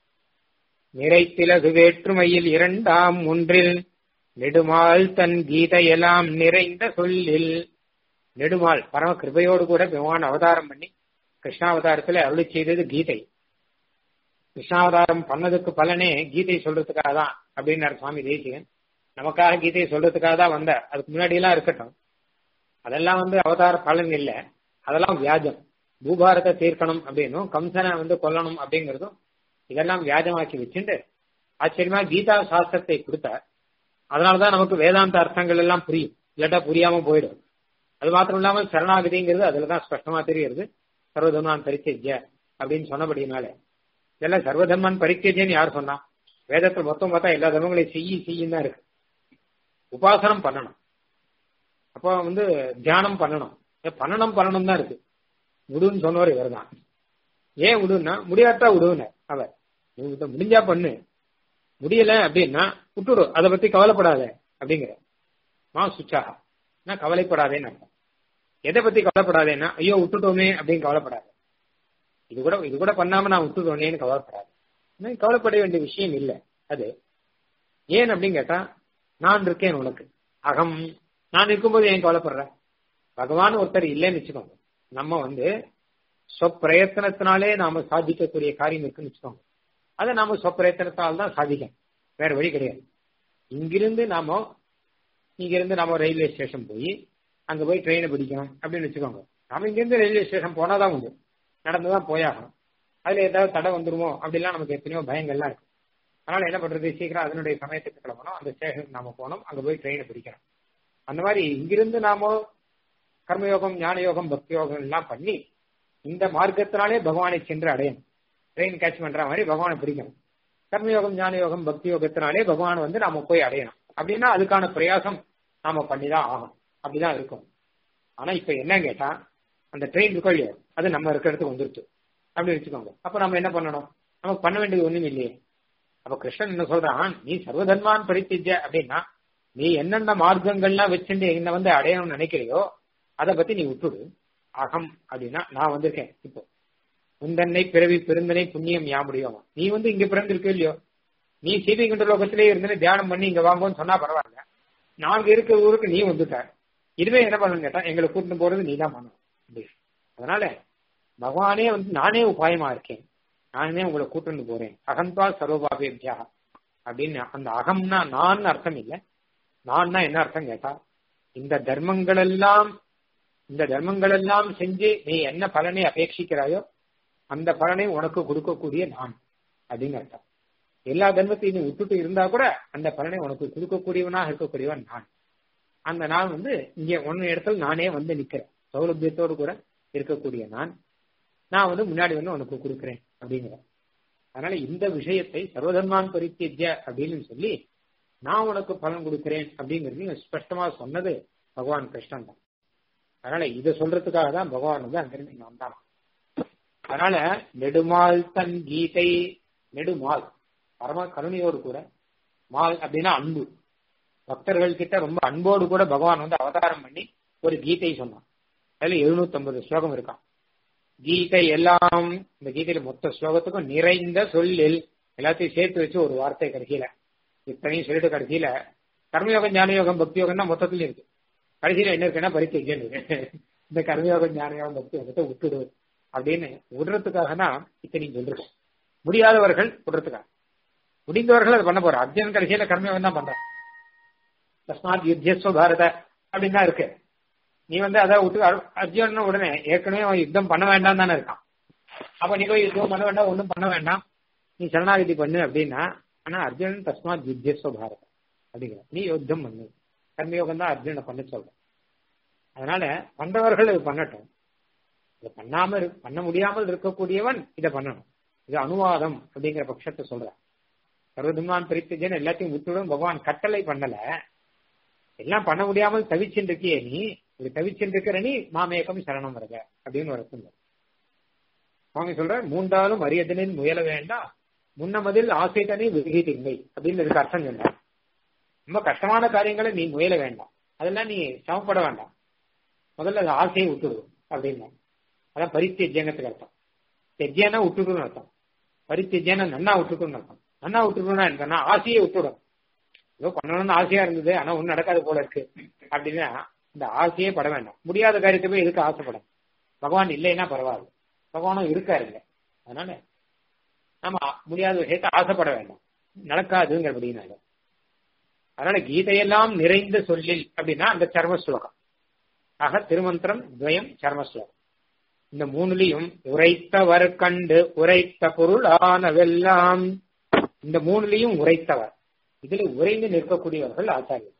நிறைத்திலகு வேற்றுமையில் இரண்டாம் ஒன்றில் நெடுமால் தன் கீதையெல்லாம் நிறைந்த சொல்லில் நெடுமால் பரம கிருபையோடு கூட பெருமான் அவதாரம் பண்ணி கிருஷ்ணாவதாரத்துல அருளி செய்தது கீதை கிருஷ்ணாவதாரம் பண்ணதுக்கு பலனே கீதை சொல்றதுக்காக தான் அப்படின்னாரு சுவாமி தேசிகன் நமக்காக கீதையை சொல்றதுக்காக தான் வந்த அதுக்கு முன்னாடி எல்லாம் இருக்கட்டும் அதெல்லாம் வந்து அவதார பலன் இல்லை அதெல்லாம் வியாஜம் பூபாரத்தை தீர்க்கணும் அப்படின்னும் கம்சனை வந்து கொல்லணும் அப்படிங்கிறதும் இதெல்லாம் வியாஜமாக்கி வச்சுட்டு ஆச்சரியமா கீதா சாஸ்திரத்தை கொடுத்தார் அதனாலதான் நமக்கு வேதாந்த அர்த்தங்கள் எல்லாம் புரியும் இல்லாட்டா புரியாம போயிடும் அது மாத்திரம் இல்லாம சரணாகதிங்கிறது அதுலதான் ஸ்பஷ்டமா தெரியுது சர்வதர்மான் பரித்தேஜ்ய அப்படின்னு சொன்னபடினால இதெல்லாம் சர்வதர்மான் பரித்தேஜ்யன்னு யார் சொன்னா வேதத்துல மொத்தம் பார்த்தா எல்லா தர்மங்களையும் செய்யி செய்யும் தான் இருக்கு உபாசனம் பண்ணணும் அப்போ வந்து தியானம் பண்ணணும் பண்ணணும் பண்ணணும் தான் இருக்கு விடுன்னு சொன்னவர் இவர் தான் ஏன் விடுன்னா முடியாட்டா விடுன்னு அவர் முடிஞ்சா பண்ணு முடியல அப்படின்னா விட்டுடு அதை பத்தி கவலைப்படாத அப்படிங்கிற மா சுச்சாகா நான் கவலைப்படாதேன்னு அர்த்தம் எதை பத்தி கவலைப்படாதேன்னா ஐயோ விட்டுட்டோமே அப்படின்னு கவலைப்படாத இது கூட இது கூட பண்ணாம நான் விட்டுட்டோனேன்னு கவலைப்படாது கவலைப்பட வேண்டிய விஷயம் இல்லை அது ஏன் அப்படின்னு கேட்டா நான் இருக்கேன் உனக்கு அகம் நான் இருக்கும்போது ஏன் கவலைப்படுறேன் பகவான் ஒருத்தர் இல்லைன்னு வச்சுக்கோங்க நம்ம வந்து சொப்பிரயத்தனத்தினாலே நாம சாதிக்கக்கூடிய காரியம் இருக்குன்னு வச்சுக்கோங்க அதை நாம சொப்பிரயத்தனத்தால் தான் சாதிக்கணும் வேற வழி கிடையாது இங்கிருந்து நாம இங்கிருந்து நாம ரயில்வே ஸ்டேஷன் போய் அங்க போய் ட்ரெயினை பிடிக்கணும் அப்படின்னு வச்சுக்கோங்க நாம இங்கிருந்து ரயில்வே ஸ்டேஷன் போனாதான் உண்டு நடந்துதான் போயாகணும் அதுல ஏதாவது தடை வந்துருமோ அப்படிலாம் நமக்கு எத்தனையோ பயங்கள்லாம் இருக்கு அதனால என்ன பண்றது சீக்கிரம் அதனுடைய சமயத்துக்கு கிளம்பணும் அந்த ஸ்டேஷனுக்கு நாம போனோம் அங்க போய் ட்ரெயினை பிடிக்கணும் அந்த மாதிரி இங்கிருந்து நாம கர்மயோகம் ஞான யோகம் பக்தி யோகம் எல்லாம் பண்ணி இந்த மார்க்கத்தினாலே பகவானை சென்று அடையணும் ட்ரெயின் கேட்ச் பண்ற மாதிரி பகவானை பிடிக்கணும் கர்மயோகம் ஞான யோகம் பக்தி யோகத்தினாலே பகவான் வந்து நாம போய் அடையணும் அப்படின்னா அதுக்கான பிரயாசம் நாம பண்ணிதான் ஆகும் அப்படிதான் இருக்கும் ஆனா இப்ப என்ன கேட்டா அந்த ட்ரெயின் இருக்கோ இல்லையோ அது நம்ம இருக்கிற இடத்துக்கு வந்துருச்சு அப்படின்னு வச்சுக்கோங்க அப்ப நம்ம என்ன பண்ணணும் நமக்கு பண்ண வேண்டியது ஒண்ணும் இல்லையே அப்ப கிருஷ்ணன் என்ன சொல்றான் நீ சர்வதர்மான் பரித்திஜ அப்படின்னா நீ என்னென்ன மார்க்கங்கள்லாம் வச்சுட்டு என்ன வந்து அடையணும்னு நினைக்கிறியோ அதை பத்தி நீ விட்டுடு அகம் அப்படின்னா நான் வந்திருக்கேன் இப்போ முந்தன்னை பிறவி பெருந்தனை புண்ணியம் யா முடியும் நீ வந்து இங்க பிறந்திருக்க இல்லையோ நீ சீதைகுண்ட லோகத்திலே இருந்து தியானம் பண்ணி இங்க வாங்குவோன்னு சொன்னா பரவாயில்ல நாங்க இருக்கிற ஊருக்கு நீ வந்துட்ட இதுவே என்ன பண்ணணும் கேட்டா எங்களை கூட்டிட்டு போறது நீ தான் பண்ணணும் அதனால பகவானே வந்து நானே உபாயமா இருக்கேன் நானே உங்களை கூட்டிட்டு போறேன் அகந்தா சர்வபாபியா அப்படின்னு அந்த அகம்னா நான் அர்த்தம் இல்லை நான்னா என்ன அர்த்தம் கேட்டா இந்த தர்மங்கள் எல்லாம் இந்த தர்மங்கள் எல்லாம் செஞ்சு நீ என்ன பலனை அபேட்சிக்கிறாயோ அந்த பலனை உனக்கு கொடுக்கக்கூடிய நான் அப்படின்னு அர்த்தம் எல்லா தர்மத்தையும் நீ விட்டுட்டு இருந்தா கூட அந்த பலனை உனக்கு கொடுக்கக்கூடியவனாக இருக்கக்கூடியவன் நான் அந்த நான் வந்து இங்க ஒன்னு இடத்துல நானே வந்து நிக்கிறேன் சௌலபியத்தோடு கூட இருக்கக்கூடிய நான் நான் வந்து முன்னாடி வந்து உனக்கு கொடுக்குறேன் அப்படிங்கிற அதனால இந்த விஷயத்தை சர்வதர்மான் பரித்தியஜ அப்படின்னு சொல்லி நான் உனக்கு பலன் கொடுக்கிறேன் அப்படிங்கிறது ஸ்பஷ்டமா சொன்னது பகவான் கிருஷ்ணன் தான் அதனால இதை சொல்றதுக்காக தான் பகவான் வந்து அங்கிருந்து இங்க வந்தான் அதனால நெடுமால் தன் கீதை நெடுமால் பரம கருணையோடு கூட மால் அப்படின்னா அன்பு பக்தர்கள் கிட்ட ரொம்ப அன்போடு கூட பகவான் வந்து அவதாரம் பண்ணி ஒரு கீதை சொன்னான் அதுல எழுநூத்தி ஐம்பது ஸ்லோகம் இருக்கான் கீதை எல்லாம் இந்த கீதையில மொத்த ஸ்லோகத்துக்கும் நிறைந்த சொல்லில் எல்லாத்தையும் சேர்த்து வச்சு ஒரு வார்த்தை கடைசியில இத்தனையும் சொல்லிட்டு கடைசியில கர்மயோகம் ஞானயோகம் பக்தி யோகம் தான் மொத்தத்துல இருக்கு கடைசியில என்ன இருக்குன்னா பரித்தேஜன் இருக்கு இந்த கர்மயோகம் ஞானயோகம் பக்தி யோகத்தை விட்டுடு அப்படின்னு விடுறதுக்காக தான் இத்தனையும் சொல்லிருக்கோம் முடியாதவர்கள் விடுறதுக்காக முடிந்தவர்கள் அதை பண்ண போற அர்ஜுனன் கடைசியில கர்மயோகம் தான் பண்றான் தஸ்மாத் யுத்தியஸ்வ பாரத அப்படின்னு தான் இருக்கு நீ வந்து அதை விட்டு அர்ஜுனன் உடனே ஏற்கனவே அவன் யுத்தம் பண்ண வேண்டாம் தானே இருக்கான் அப்ப நீ போய் யுத்தம் பண்ண வேண்டாம் ஒன்றும் பண்ண வேண்டாம் நீ சரணாகதி பண்ணு அப்படின்னா ஆனா அர்ஜுனன் தஸ்மாத் யுத்தியஸ்வ பாரத அப்படிங்கிற நீ யுத்தம் பண்ணு கர்மயோகம் தான் அர்ஜுனனை பண்ண சொல்ற அதனால பண்றவர்கள் இது பண்ணட்டும் இதை பண்ணாம பண்ண முடியாமல் இருக்கக்கூடியவன் இதை பண்ணணும் இது அனுவாதம் அப்படிங்கிற பட்சத்தை சொல்ற சர்வதுமான் பிரித்தஜன் எல்லாத்தையும் விட்டுடும் பகவான் கட்டளை பண்ணல எல்லாம் பண்ண முடியாமல் தவிச்சுட்டு இருக்கியே நீ இப்படி தவிச்சுட்டு இருக்கிற நீ மாமேக்கம் சரணம் வருக அப்படின்னு ஒரு அர்த்தம் சுவாமி சொல்ற மூன்றாலும் அரியதனின் முயல வேண்டாம் முன்னமதில் ஆசைதனை விகிதில்லை அப்படின்னு இதுக்கு அர்த்தம் சொன்ன ரொம்ப கஷ்டமான காரியங்களை நீ முயல வேண்டாம் அதெல்லாம் நீ சமப்பட வேண்டாம் முதல்ல அது ஆசையை விட்டுடும் அப்படின்னா அதான் பரித்தியஜனத்துக்கு அர்த்தம் தெஜ்ஜனா விட்டுடுன்னு அர்த்தம் பரித்தியஜன நன்னா விட்டுட்டுன்னு அர்த்தம் நன்னா விட்டுடுன்னா என்ன ஆசையை விட்டுடும் ஏதோ பண்ணணும்னு ஆசையா இருந்தது ஆனா ஒன்னும் நடக்காது போல இருக்கு அப்படின்னா இந்த ஆசையே பட வேண்டாம் முடியாத காரியத்தை போய் எதுக்கு ஆசைப்படும் பகவான் இல்லைன்னா பரவாயில்ல பகவானும் இருக்காரு இல்லை அதனால நம்ம முடியாத விஷயத்தை ஆசைப்பட வேண்டாம் நடக்காதுங்கிறபடினால அதனால கீதையெல்லாம் நிறைந்த சொல்லில் அப்படின்னா அந்த சர்ம ஸ்லோகம் ஆக திருமந்திரம் துவயம் சர்ம ஸ்லோகம் இந்த மூணுலையும் உரைத்தவர் கண்டு உரைத்த பொருளானவெல்லாம் இந்த மூணுலையும் உரைத்தவர் இதுல உறைந்து நிற்கக்கூடியவர்கள் ஆச்சாரியர்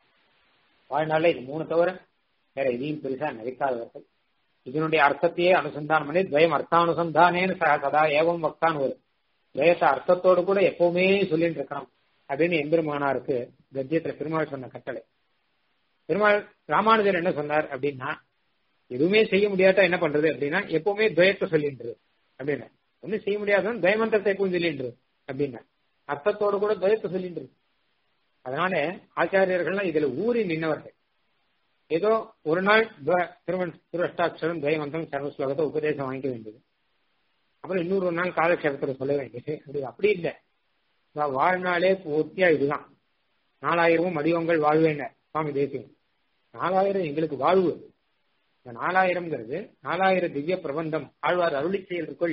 வாழ்நாள இது மூணு தவிர வேற எதையும் பெருசா நினைக்காதவர்கள் இதனுடைய அர்த்தத்தையே அனுசந்தானம் பண்ணி துவயம் அர்த்தானுசந்தானேன்னு சதா ஏவம் வக்தான் ஒரு துவயத்தை அர்த்தத்தோடு கூட எப்பவுமே சொல்லிட்டு இருக்கணும் அப்படின்னு எம்பெருமானாருக்கு கத்தியத்துல பெருமாள் சொன்ன கட்டளை பெருமாள் ராமானுஜர் என்ன சொன்னார் அப்படின்னா எதுவுமே செய்ய முடியாட்டா என்ன பண்றது அப்படின்னா எப்பவுமே துவயத்தை சொல்லின்றது அப்படின்னா ஒன்னும் செய்ய முடியாதுன்னு துவயமந்திரத்தை எப்பவும் சொல்லின்றது அப்படின்னா அர்த்தத்தோடு கூட துவயத்தை சொல்லின்றது அதனால ஆச்சாரியர்கள்லாம் இதுல ஊறி நின்னவர்கள் ஏதோ ஒரு நாள் திருவன் திருஷ்டாட்சரம் துவயமந்திரம் சர்வஸ்லோகத்தை உபதேசம் வாங்கிக்க வேண்டியது அப்புறம் இன்னொரு ஒரு நாள் காலக்ஷேபத்தில் சொல்ல வேண்டியது அப்படி அப்படி இல்லை வாழ்நாளே பூர்த்தியா இதுதான் நாலாயிரமும் மடிவங்கள் வாழ்வேன சுவாமி தேசியம் நாலாயிரம் எங்களுக்கு வாழ்வு இந்த நாலாயிரம்ங்கிறது நாலாயிரம் திவ்ய பிரபந்தம் ஆழ்வார் அருளி செயல்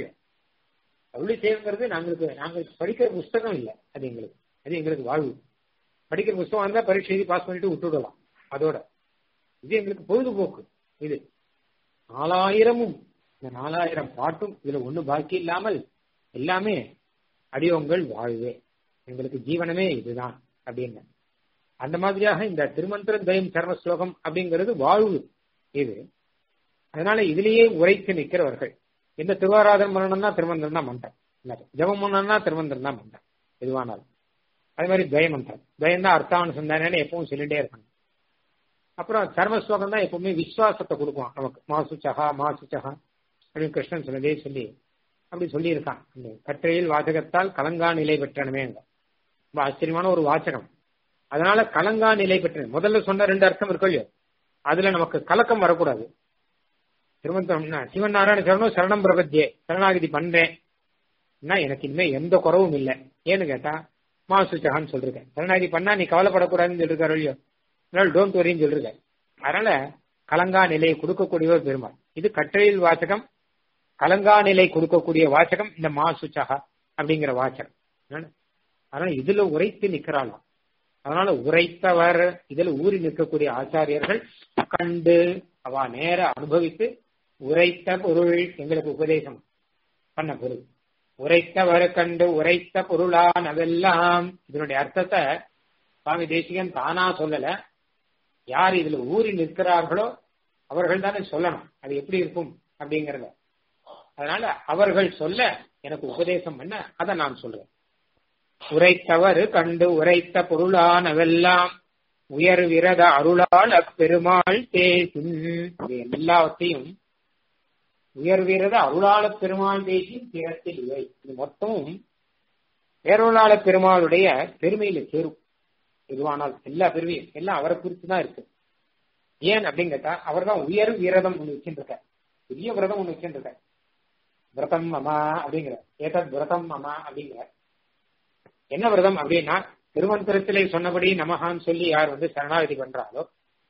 அருளி செயல்ங்கிறது நாங்களுக்கு நாங்கள் படிக்கிற புஸ்தகம் இல்லை அது எங்களுக்கு அது எங்களுக்கு வாழ்வு படிக்கிற புஸ்தகம் இருந்தா பரீட்சை எழுதி பாஸ் பண்ணிட்டு விட்டுடலாம் அதோட இது எங்களுக்கு பொழுதுபோக்கு இது நாலாயிரமும் இந்த நாலாயிரம் பாட்டும் இதுல ஒண்ணு பாக்கி இல்லாமல் எல்லாமே அடியோங்கள் வாழ்வே எங்களுக்கு ஜீவனமே இதுதான் அப்படின்னு அந்த மாதிரியாக இந்த திருமந்திரம் தயம் சர்ம ஸ்லோகம் அப்படிங்கிறது வாழ்வு இது அதனால இதுலயே உரைத்து நிற்கிறவர்கள் எந்த திருவாராதனம் பண்ணணும்னா திருமந்திரம் தான் மந்திரம் ஜபம் பண்ணணும்னா திருமந்திரம் தான் மந்திரம் எதுவானாலும் அதே மாதிரி துவயமந்திரம் துவயம் தான் அர்த்தானுசந்தானே எப்பவும் சொல்லிட்டே இருக்கணும் அப்புறம் சர்ம ஸ்லோகம் தான் எப்பவுமே விசுவாசத்தை கொடுக்கும் நமக்கு மாசுச்சகா மாசுச்சகா அப்படின்னு கிருஷ்ணன் சொன்னதே சொல்லி அப்படி சொல்லியிருக்கான் அந்த கற்றையில் வாசகத்தால் கலங்கா நிலை பெற்றனமே ரொம்ப ஆச்சரியமான ஒரு வாசகம் அதனால கலங்கா நிலை பெற்ற முதல்ல சொன்ன ரெண்டு அர்த்தம் இருக்கும் இல்லையோ அதுல நமக்கு கலக்கம் வரக்கூடாது திருமந்தம்னா சிவன் நாராயண சரணம் சரணம் பிரபத்தியே சரணாகிதி பண்றேன் எனக்கு இனிமே எந்த குறவும் இல்லை ஏன்னு கேட்டா மாசுச்சகான்னு சொல்லிருக்கேன் சரணாகிதி பண்ணா நீ கவலைப்படக்கூடாதுன்னு சொல்லிருக்காரு இல்லையோ அதனால டோன்ட் வரின்னு சொல்லிருக்கேன் அதனால கலங்கா நிலையை கொடுக்கக்கூடியவர் பெருமாள் இது கற்றையில் வாசகம் கலங்கா நிலை கொடுக்கக்கூடிய வாசகம் இந்த மாசுச்சகா அப்படிங்கிற வாசகம் அதனால இதுல உரைத்து நிக்கிறாளாம் அதனால உரைத்தவர் இதுல ஊறி நிற்கக்கூடிய ஆச்சாரியர்கள் கண்டு அவ நேர அனுபவித்து உரைத்த பொருள் எங்களுக்கு உபதேசம் பண்ண பொருள் உரைத்தவர் கண்டு உரைத்த பொருளான் அதெல்லாம் இதனுடைய அர்த்தத்தை சுவாமி தேசிகன் தானா சொல்லல யார் இதுல ஊறி நிற்கிறார்களோ அவர்கள் தானே சொல்லணும் அது எப்படி இருக்கும் அப்படிங்கறத அதனால அவர்கள் சொல்ல எனக்கு உபதேசம் பண்ண அதை நான் சொல்றேன் உரைத்தவர் கண்டு உரைத்த பொருளானவெல்லாம் உயர் விரத அருளால் அப்பெருமாள் தேசின் இது எல்லாவற்றையும் உயர் விரத அருளாள பெருமாள் தேசின் திறத்தில் இவை இது மொத்தமும் பேரருளாள பெருமாளுடைய பெருமையில சேரும் எதுவானால் எல்லா பெருமையும் எல்லாம் அவரை குறித்து தான் இருக்கு ஏன் அப்படின்னு கேட்டா அவர் தான் உயர் விரதம் ஒண்ணு வச்சுருக்க பெரிய விரதம் ஒண்ணு வச்சுருக்க விரதம் அம்மா அப்படிங்கிற ஏதத் விரதம் அம்மா அப்படிங்கிற என்ன விரதம் அப்படின்னா திருமந்திரத்திலே சொன்னபடி நமகான்னு சொல்லி யார் வந்து சரணாகதி பண்றாலோ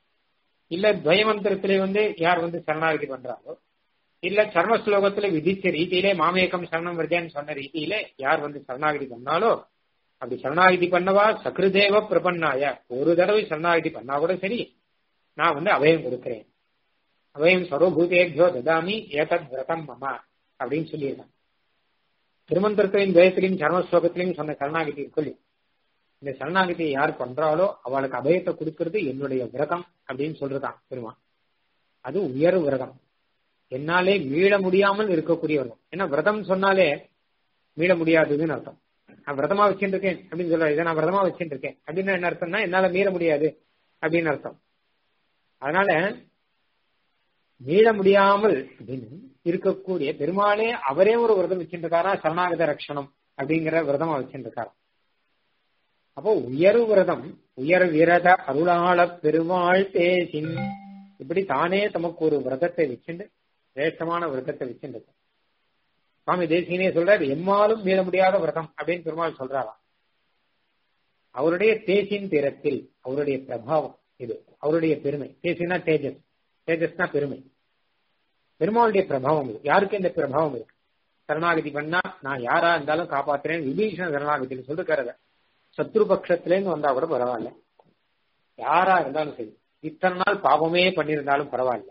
இல்ல துவயமந்திரத்திலே வந்து யார் வந்து சரணாகதி பண்றாலோ இல்ல சர்ம ஸ்லோகத்துல விதிச்ச ரீதியிலே மாமேகம் சரணம் வருதேன்னு சொன்ன ரீதியிலே யார் வந்து சரணாகதி பண்ணாலோ அப்படி சரணாகதி பண்ணவா சக்ருதேவ பிரபன்னாய ஒரு தடவை சரணாகதி பண்ணா கூட சரி நான் வந்து அபயம் கொடுக்கிறேன் அபயம் சர்வபூதேபியோ ததாமி ஏதத் விரதம் மமா அப்படின்னு சொல்லியிருக்கான் திருமந்திரத்திலையும் துவயத்திலையும் சர்ம ஸ்லோகத்திலையும் சொன்ன சரணாகதி சொல்லி இந்த சரணாகதியை யார் பண்றாளோ அவளுக்கு அபயத்தை கொடுக்கறது என்னுடைய விரதம் அப்படின்னு சொல்றதான் பெருமான் அது உயர் விரதம் என்னாலே மீள முடியாமல் இருக்கக்கூடிய விரதம் ஏன்னா விரதம் சொன்னாலே மீள முடியாதுன்னு அர்த்தம் நான் விரதமா வச்சுட்டு இருக்கேன் அப்படின்னு சொல்ற இதை நான் விரதமா வச்சுட்டு இருக்கேன் அப்படின்னு என்ன அர்த்தம்னா என்னால மீற முடியாது அப்படின்னு அர்த்தம் அதனால மீள முடியாமல் அப்படின்னு இருக்கக்கூடிய பெருமாளே அவரே ஒரு விரதம் வச்சுட்டு இருக்காரா சரணாகத ரட்சணம் அப்படிங்கிற விரதமா வச்சுட்டு இருக்காரா அப்போ உயர் விரதம் உயர் விரத அருளாள பெருமாள் தேசின் இப்படி தானே தமக்கு ஒரு விரதத்தை வச்சுண்டு சிரேஷ்டமான விரதத்தை வச்சுட்டு சுவாமி தேசியனே சொல்றாரு எம்மாலும் மீள முடியாத விரதம் அப்படின்னு பெருமாள் சொல்றாராம் அவருடைய தேசின் திறத்தில் அவருடைய பிரபாவம் இது அவருடைய பெருமை தேசினா தேஜஸ் தேஜஸ்னா பெருமை பெருமாளுடைய பிரபாவம் இது யாருக்கு இந்த பிரபாவம் இருக்கு சரணாகதி பண்ணா நான் யாரா இருந்தாலும் காப்பாத்துறேன் விபீஷண சரணாகதியில் சொல்லிருக்காரு சத்ரு பட்சத்திலேருந்து வந்தா கூட பரவாயில்ல யாரா இருந்தாலும் சரி இத்தனை நாள் பாவமே பண்ணியிருந்தாலும் பரவாயில்ல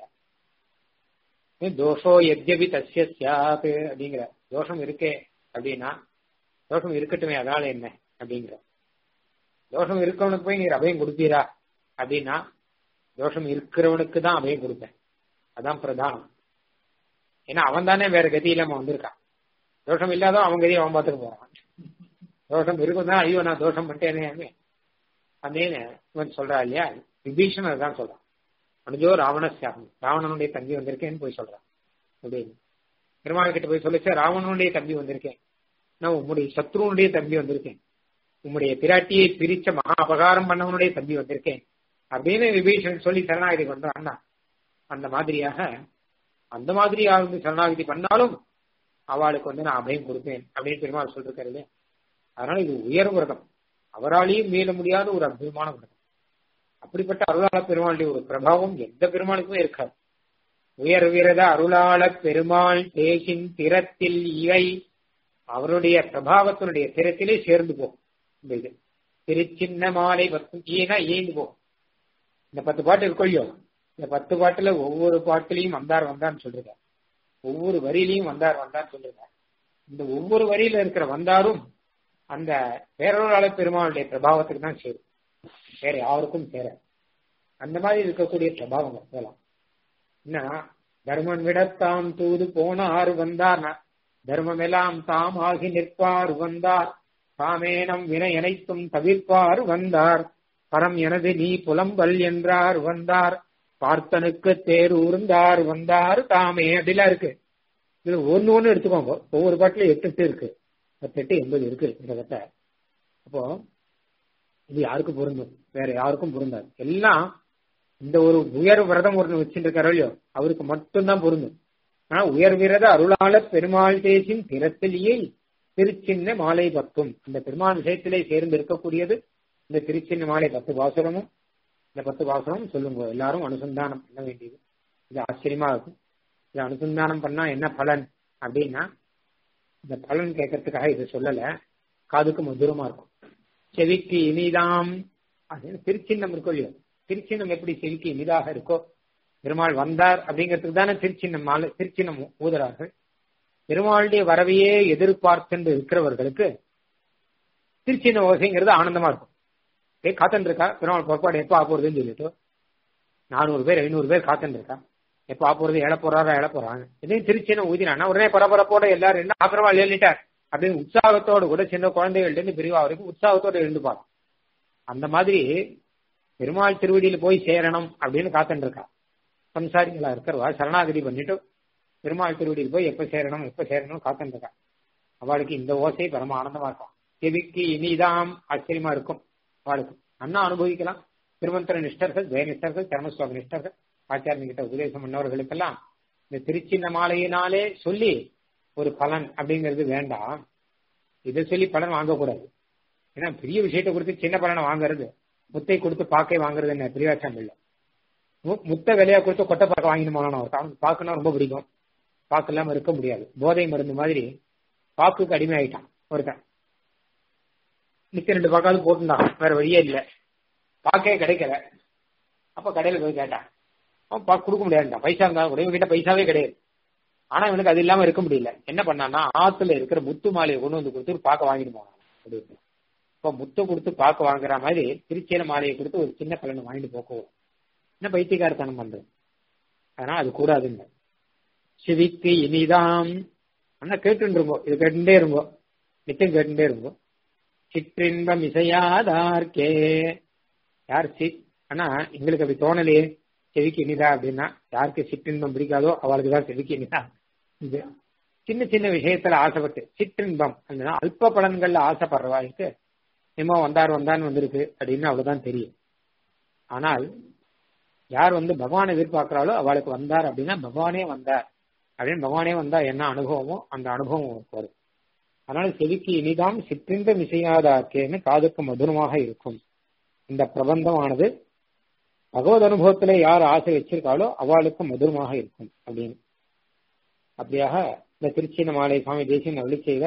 தோஷோ எத்யபி தஸ்ய சியாத் அப்படிங்கிற தோஷம் இருக்கே அப்படின்னா தோஷம் இருக்கட்டுமே அதனால என்ன அப்படிங்கிற தோஷம் இருக்கவனுக்கு போய் நீர் அபயம் கொடுப்பீரா அப்படின்னா தோஷம் இருக்கிறவனுக்கு தான் அபயம் கொடுப்பேன் அதான் பிரதானம் ஏன்னா அவன் தானே வேற கதி இல்லாம வந்திருக்கான் தோஷம் இல்லாதவன் அவன் கதியை அவன் பார்த்துட்டு போறான் தோஷம் இருக்கும் தான் ஐயோ நான் தோஷம் பண்ணிட்டேனே அப்படின்னு இவன் சொல்றா இல்லையா விபீஷணர் தான் சொல்றான் அனுஜோ ராவணசியாகம் ராவணனுடைய தம்பி வந்திருக்கேன்னு போய் சொல்றான் அப்படின்னு பெருமாள் கிட்ட போய் சொல்லிச்சு ராவணனுடைய தம்பி வந்திருக்கேன் நான் உம்முடைய சத்ருவனுடைய தம்பி வந்திருக்கேன் உம்முடைய பிராட்டியை பிரிச்ச மகா அபகாரம் பண்ணவனுடைய தம்பி வந்திருக்கேன் அப்படின்னு விபீஷன் சொல்லி சரணாகதி பண்றான்னா அந்த மாதிரியாக அந்த மாதிரி ஆளுங்க சரணாகதி பண்ணாலும் அவளுக்கு வந்து நான் அபயம் கொடுப்பேன் அப்படின்னு பெருமாள் சொல்லிருக்காரு இல்லையா அதனால இது உயர் விரதம் அவராலையும் மீள முடியாத ஒரு அற்புதமான விரதம் அப்படிப்பட்ட அருளாள பெருமாளுடைய ஒரு பிரபாவம் எந்த பெருமாளுக்குமே இருக்காது உயர் விரத அருளாள பெருமாள் தேசின் திறத்தில் இவை அவருடைய பிரபாவத்தினுடைய திறத்திலே சேர்ந்து போகும் இந்த இது திருச்சின்ன மாலை பத்து ஈனா ஈந்து போகும் இந்த பத்து பாட்டு இருக்கொள்ளியோ இந்த பத்து பாட்டுல ஒவ்வொரு பாட்டுலையும் வந்தார் வந்தான்னு சொல்றாங்க ஒவ்வொரு வரியிலையும் வந்தார் வந்தான்னு சொல்றாங்க இந்த ஒவ்வொரு வரியில இருக்கிற வந்தாரும் அந்த பேரொருளாள பெருமாளுடைய பிரபாவத்துக்கு தான் சேரும் வேற யாருக்கும் சேர அந்த மாதிரி இருக்கக்கூடிய பிரபாவங்கள் இதெல்லாம் என்ன தர்மன் விடத்தாம் தூது போனார் வந்தார் தர்மம் எல்லாம் தாம் ஆகி நிற்பார் வந்தார் தாமேனம் வினை அனைத்தும் தவிர்ப்பார் வந்தார் பரம் எனது நீ புலம்பல் என்றார் வந்தார் பார்த்தனுக்கு தேர் ஊர்ந்தார் வந்தார் தாமே அப்படிலாம் இருக்கு இதுல ஒன்னு ஒண்ணு எடுத்துக்கோங்க ஒவ்வொரு பாட்டுல எட்டு எட்டு இருக்கு பத்து எட்டு எண்பது இருக்கு இந்த கட்டை அப்போ இது யாருக்கு பொருந்தும் வேற யாருக்கும் பொருந்தாது எல்லாம் இந்த ஒரு உயர் விரதம் ஒன்று வச்சுட்டு இருக்காரோ இல்லையோ அவருக்கு மட்டும்தான் பொருந்தும் ஆனா உயர் விரத அருளாள பெருமாள் தேசின் திறத்திலேயே திருச்சின்ன மாலை பத்தும் இந்த பெருமாள் விஷயத்திலே சேர்ந்து இருக்கக்கூடியது இந்த திருச்சின்ன மாலை பத்து பாசுரமும் இந்த பத்து பாசுரமும் சொல்லுங்க எல்லாரும் அனுசந்தானம் பண்ண வேண்டியது இது ஆச்சரியமா இருக்கும் இது அனுசந்தானம் பண்ணா என்ன பலன் அப்படின்னா இந்த பலன் கேட்கறதுக்காக இது சொல்லல காதுக்கு மதுரமா இருக்கும் செவிக்கு இனிதாம் அப்படின்னு திருச்சின்னம் இருக்கும் இல்லையோ திருச்சின்னம் எப்படி செவிக்கு இனிதாக இருக்கோ பெருமாள் வந்தார் அப்படிங்கிறதுக்கு தானே திருச்சின்னம் மாலை திருச்சின்னம் ஊதுறார்கள் பெருமாளுடைய வரவையே எதிர்பார்த்து இருக்கிறவர்களுக்கு திருச்சின்ன ஓசைங்கிறது ஆனந்தமா இருக்கும் ஏ காத்தன் இருக்கா பெருமாள் புறப்பாடு எப்போ ஆப்போறதுன்னு சொல்லிட்டு நானூறு பேர் ஐநூறு பேர் காத்தன் இருக்கா எப்போ ஆப்போறது எழ போறாரா எழ போறாங்க இதையும் திருச்சின்ன ஊதினா உடனே பரபரப்போட எல்லாரும் என்ன பெருமாள் எழுதிட்டார் அப்படின்னு உற்சாகத்தோடு கூட சின்ன குழந்தைகள்ல இருந்து பெரியவா வரைக்கும் உற்சாகத்தோடு எழுந்துப்பாங்க அந்த மாதிரி பெருமாள் திருவடியில போய் சேரணும் அப்படின்னு காத்துட்டு இருக்கா சம்சாரிகளா இருக்கிறவா சரணாகதி பண்ணிட்டு பெருமாள் திருவடியில் போய் எப்ப சேரணும் எப்ப சேரணும் காத்துட்டு இருக்கா அவளுக்கு இந்த ஓசை பரம ஆனந்தமா இருக்கும் செவிக்கு இனிதாம் ஆச்சரியமா இருக்கும் அவளுக்கு அண்ணா அனுபவிக்கலாம் திருமந்திர நிஷ்டர்கள் ஜெயநிஷ்டர்கள் தர்மசுவாமி நிஷ்டர்கள் ஆச்சாரிய கிட்ட உபதேசம் பண்ணவர்களுக்கெல்லாம் இந்த திருச்சின்ன மாலையினாலே சொல்லி ஒரு பலன் அப்படிங்கிறது வேண்டாம் இதை சொல்லி பலன் வாங்கக்கூடாது ஏன்னா பெரிய விஷயத்தை கொடுத்து சின்ன பலனை வாங்குறது முத்தை கொடுத்து பாக்கை வாங்குறது என்ன பிரியாச்சம் இல்லை முத்த விலையா கொடுத்து கொட்டை பாக்க வாங்கிட்டு போனான் அவருக்கு அவனுக்கு பாக்குனா ரொம்ப பிடிக்கும் பாக்கு இல்லாம இருக்க முடியாது போதை மருந்து மாதிரி பாக்குக்கு அடிமை ஆயிட்டான் ஒருத்தன் நிக்க ரெண்டு பாக்காவது போட்டுட்டான் வேற வழியே இல்லை பாக்கே கிடைக்கல அப்ப கடையில போய் கேட்டான் அவன் பாக்கு கொடுக்க முடியாதுட்டான் பைசா இருந்தாலும் கூட இவங்கிட்ட பைசாவே கிடையாது ஆனா இவனுக்கு அது இல்லாம இருக்க முடியல என்ன பண்ணான்னா ஆத்துல இருக்கிற முத்து மாலையை கொண்டு வந்து கொடுத்து பாக்க வாங்கிட்டு போனான் அப்படின்னு இப்ப முத்து கொடுத்து பாக்க வாங்குற மாதிரி திருச்சியில மாலையை கொடுத்து ஒரு சின்ன கலனை வாங்கிட்டு போக்குவோம் என்ன பைத்தியக்காரத்தனம் பண்றது அதனால அது கூடாதுங்க சிவிக்கு இனிதாம் ஆனா கேட்டு இருங்கோ இது கேட்டுட்டே இருங்கோ நிச்சயம் கேட்டுட்டே இருங்கோ சிற்றின்பம் இசையாதார்க்கே யார் சி ஆனா எங்களுக்கு அப்படி தோணலையே செவிக்கு இனிதா அப்படின்னா யாருக்கு சிற்றின்பம் பிடிக்காதோ அவளுக்கு தான் செவிக்கு இனிதா இது சின்ன சின்ன விஷயத்துல ஆசைப்பட்டு சிற்றின்பம் அப்படின்னா அல்ப பலன்கள்ல ஆசைப்படுறவாளுக்கு என்னமோ வந்தார் வந்தான்னு வந்திருக்கு அப்படின்னு அவ்வளவுதான் தெரியும் ஆனால் யார் வந்து பகவானை எதிர்பார்க்கிறாளோ அவளுக்கு வந்தார் அப்படின்னா பகவானே வந்தார் அப்படின்னு பகவானே வந்தா என்ன அனுபவமோ அந்த அனுபவம் வரும் அதனால செவிக்கு இனிதாம் சிற்றின்ப மிசையாதாக்கேன்னு காதுக்கு மதுரமாக இருக்கும் இந்த பிரபந்தமானது பகவத் அனுபவத்துல யார் ஆசை வச்சிருக்காளோ அவளுக்கு மதுரமாக இருக்கும் அப்படின்னு அப்படியாக இந்த திருச்சின மாலை சுவாமி தேசியன் அருளி செய்த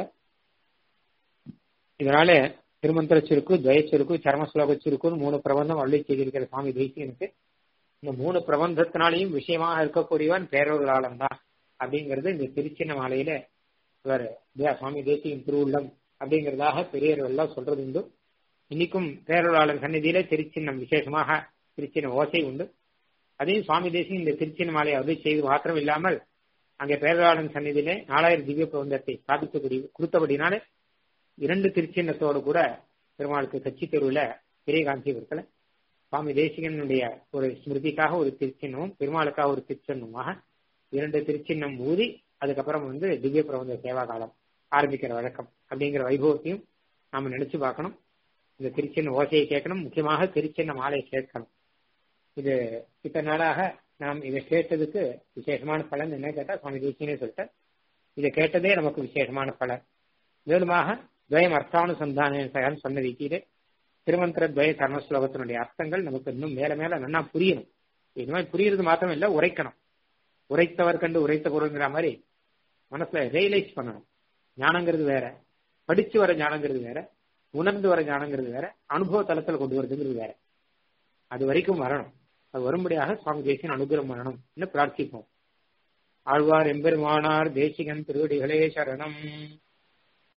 இதனால திருமந்திர சுருக்கு துவய சுருக்கு சரம ஸ்லோக சுருக்குன்னு மூணு பிரபந்தம் அருளி செய்திருக்கிற சுவாமி தேசியனுக்கு இந்த மூணு பிரபந்தத்தினாலையும் விஷயமாக இருக்கக்கூடியவன் பேரொருளாளன் தான் அப்படிங்கிறது இந்த திருச்சின்ன மாலையில இவர் சுவாமி தேசியின் திருவுள்ளம் அப்படிங்கிறதாக பெரியவர் எல்லாம் சொல்றது உண்டு இன்னைக்கும் பேரொருளாளர் சந்நிதியில திருச்சின்னம் விசேஷமாக திருச்சின்ன ஓசை உண்டு அதையும் சுவாமி தேசியம் இந்த திருச்சின்ன மாலையை அருளி செய்து மாத்திரம் இல்லாமல் அங்கே பேரொருளாளன் சந்நிதியிலே நாலாயிரம் திவ்ய பிரபந்தத்தை ஸ்தாபித்து கொடுத்தபடினாலே இரண்டு திருச்சின்னத்தோடு கூட பெருமாளுக்கு கட்சி தெருவில் பெரிய காஞ்சி இருக்கல சுவாமி தேசிகனுடைய ஒரு ஸ்மிருதிக்காக ஒரு திருச்சின்னமும் பெருமாளுக்காக ஒரு திருச்சின்னமாக இரண்டு திருச்சின்னம் ஊதி அதுக்கப்புறம் வந்து திவ்ய பிரபந்த சேவா காலம் ஆரம்பிக்கிற வழக்கம் அப்படிங்கிற வைபவத்தையும் நாம நினைச்சு பார்க்கணும் இந்த திருச்சின்ன ஓசையை கேட்கணும் முக்கியமாக திருச்சின்ன மாலையை கேட்கணும் இது இத்தனை நாளாக நாம் இதை கேட்டதுக்கு விசேஷமான பலன் என்ன கேட்டா சுவாமி தேசியனே சொல்லிட்டேன் இதை கேட்டதே நமக்கு விசேஷமான பலன் மேலுமாக துவயம் அர்த்தானுசந்தானம் சொன்ன ரீதியிலே திருமந்திர துவய கர்மஸ்லோகத்தினுடைய அர்த்தங்கள் நமக்கு இன்னும் மேல மேல நல்லா புரியணும் இது மாதிரி புரியுறது மாத்திரம் இல்ல உரைக்கணும் உரைத்தவர் கண்டு உரைத்த பொருள்ங்கிற மாதிரி மனசுல ரியலைஸ் பண்ணணும் ஞானங்கிறது வேற படிச்சு வர ஞானங்கிறது வேற உணர்ந்து வர ஞானங்கிறது வேற அனுபவ தளத்துல கொண்டு வரதுங்கிறது வேற அது வரைக்கும் வரணும் அது வரும்படியாக சுவாமி தேசியன் அனுகிரம் பண்ணணும் பிரார்த்திப்போம் ஆழ்வார் எம்பெருமானார் தேசிகன் திருவடிகளே சரணம்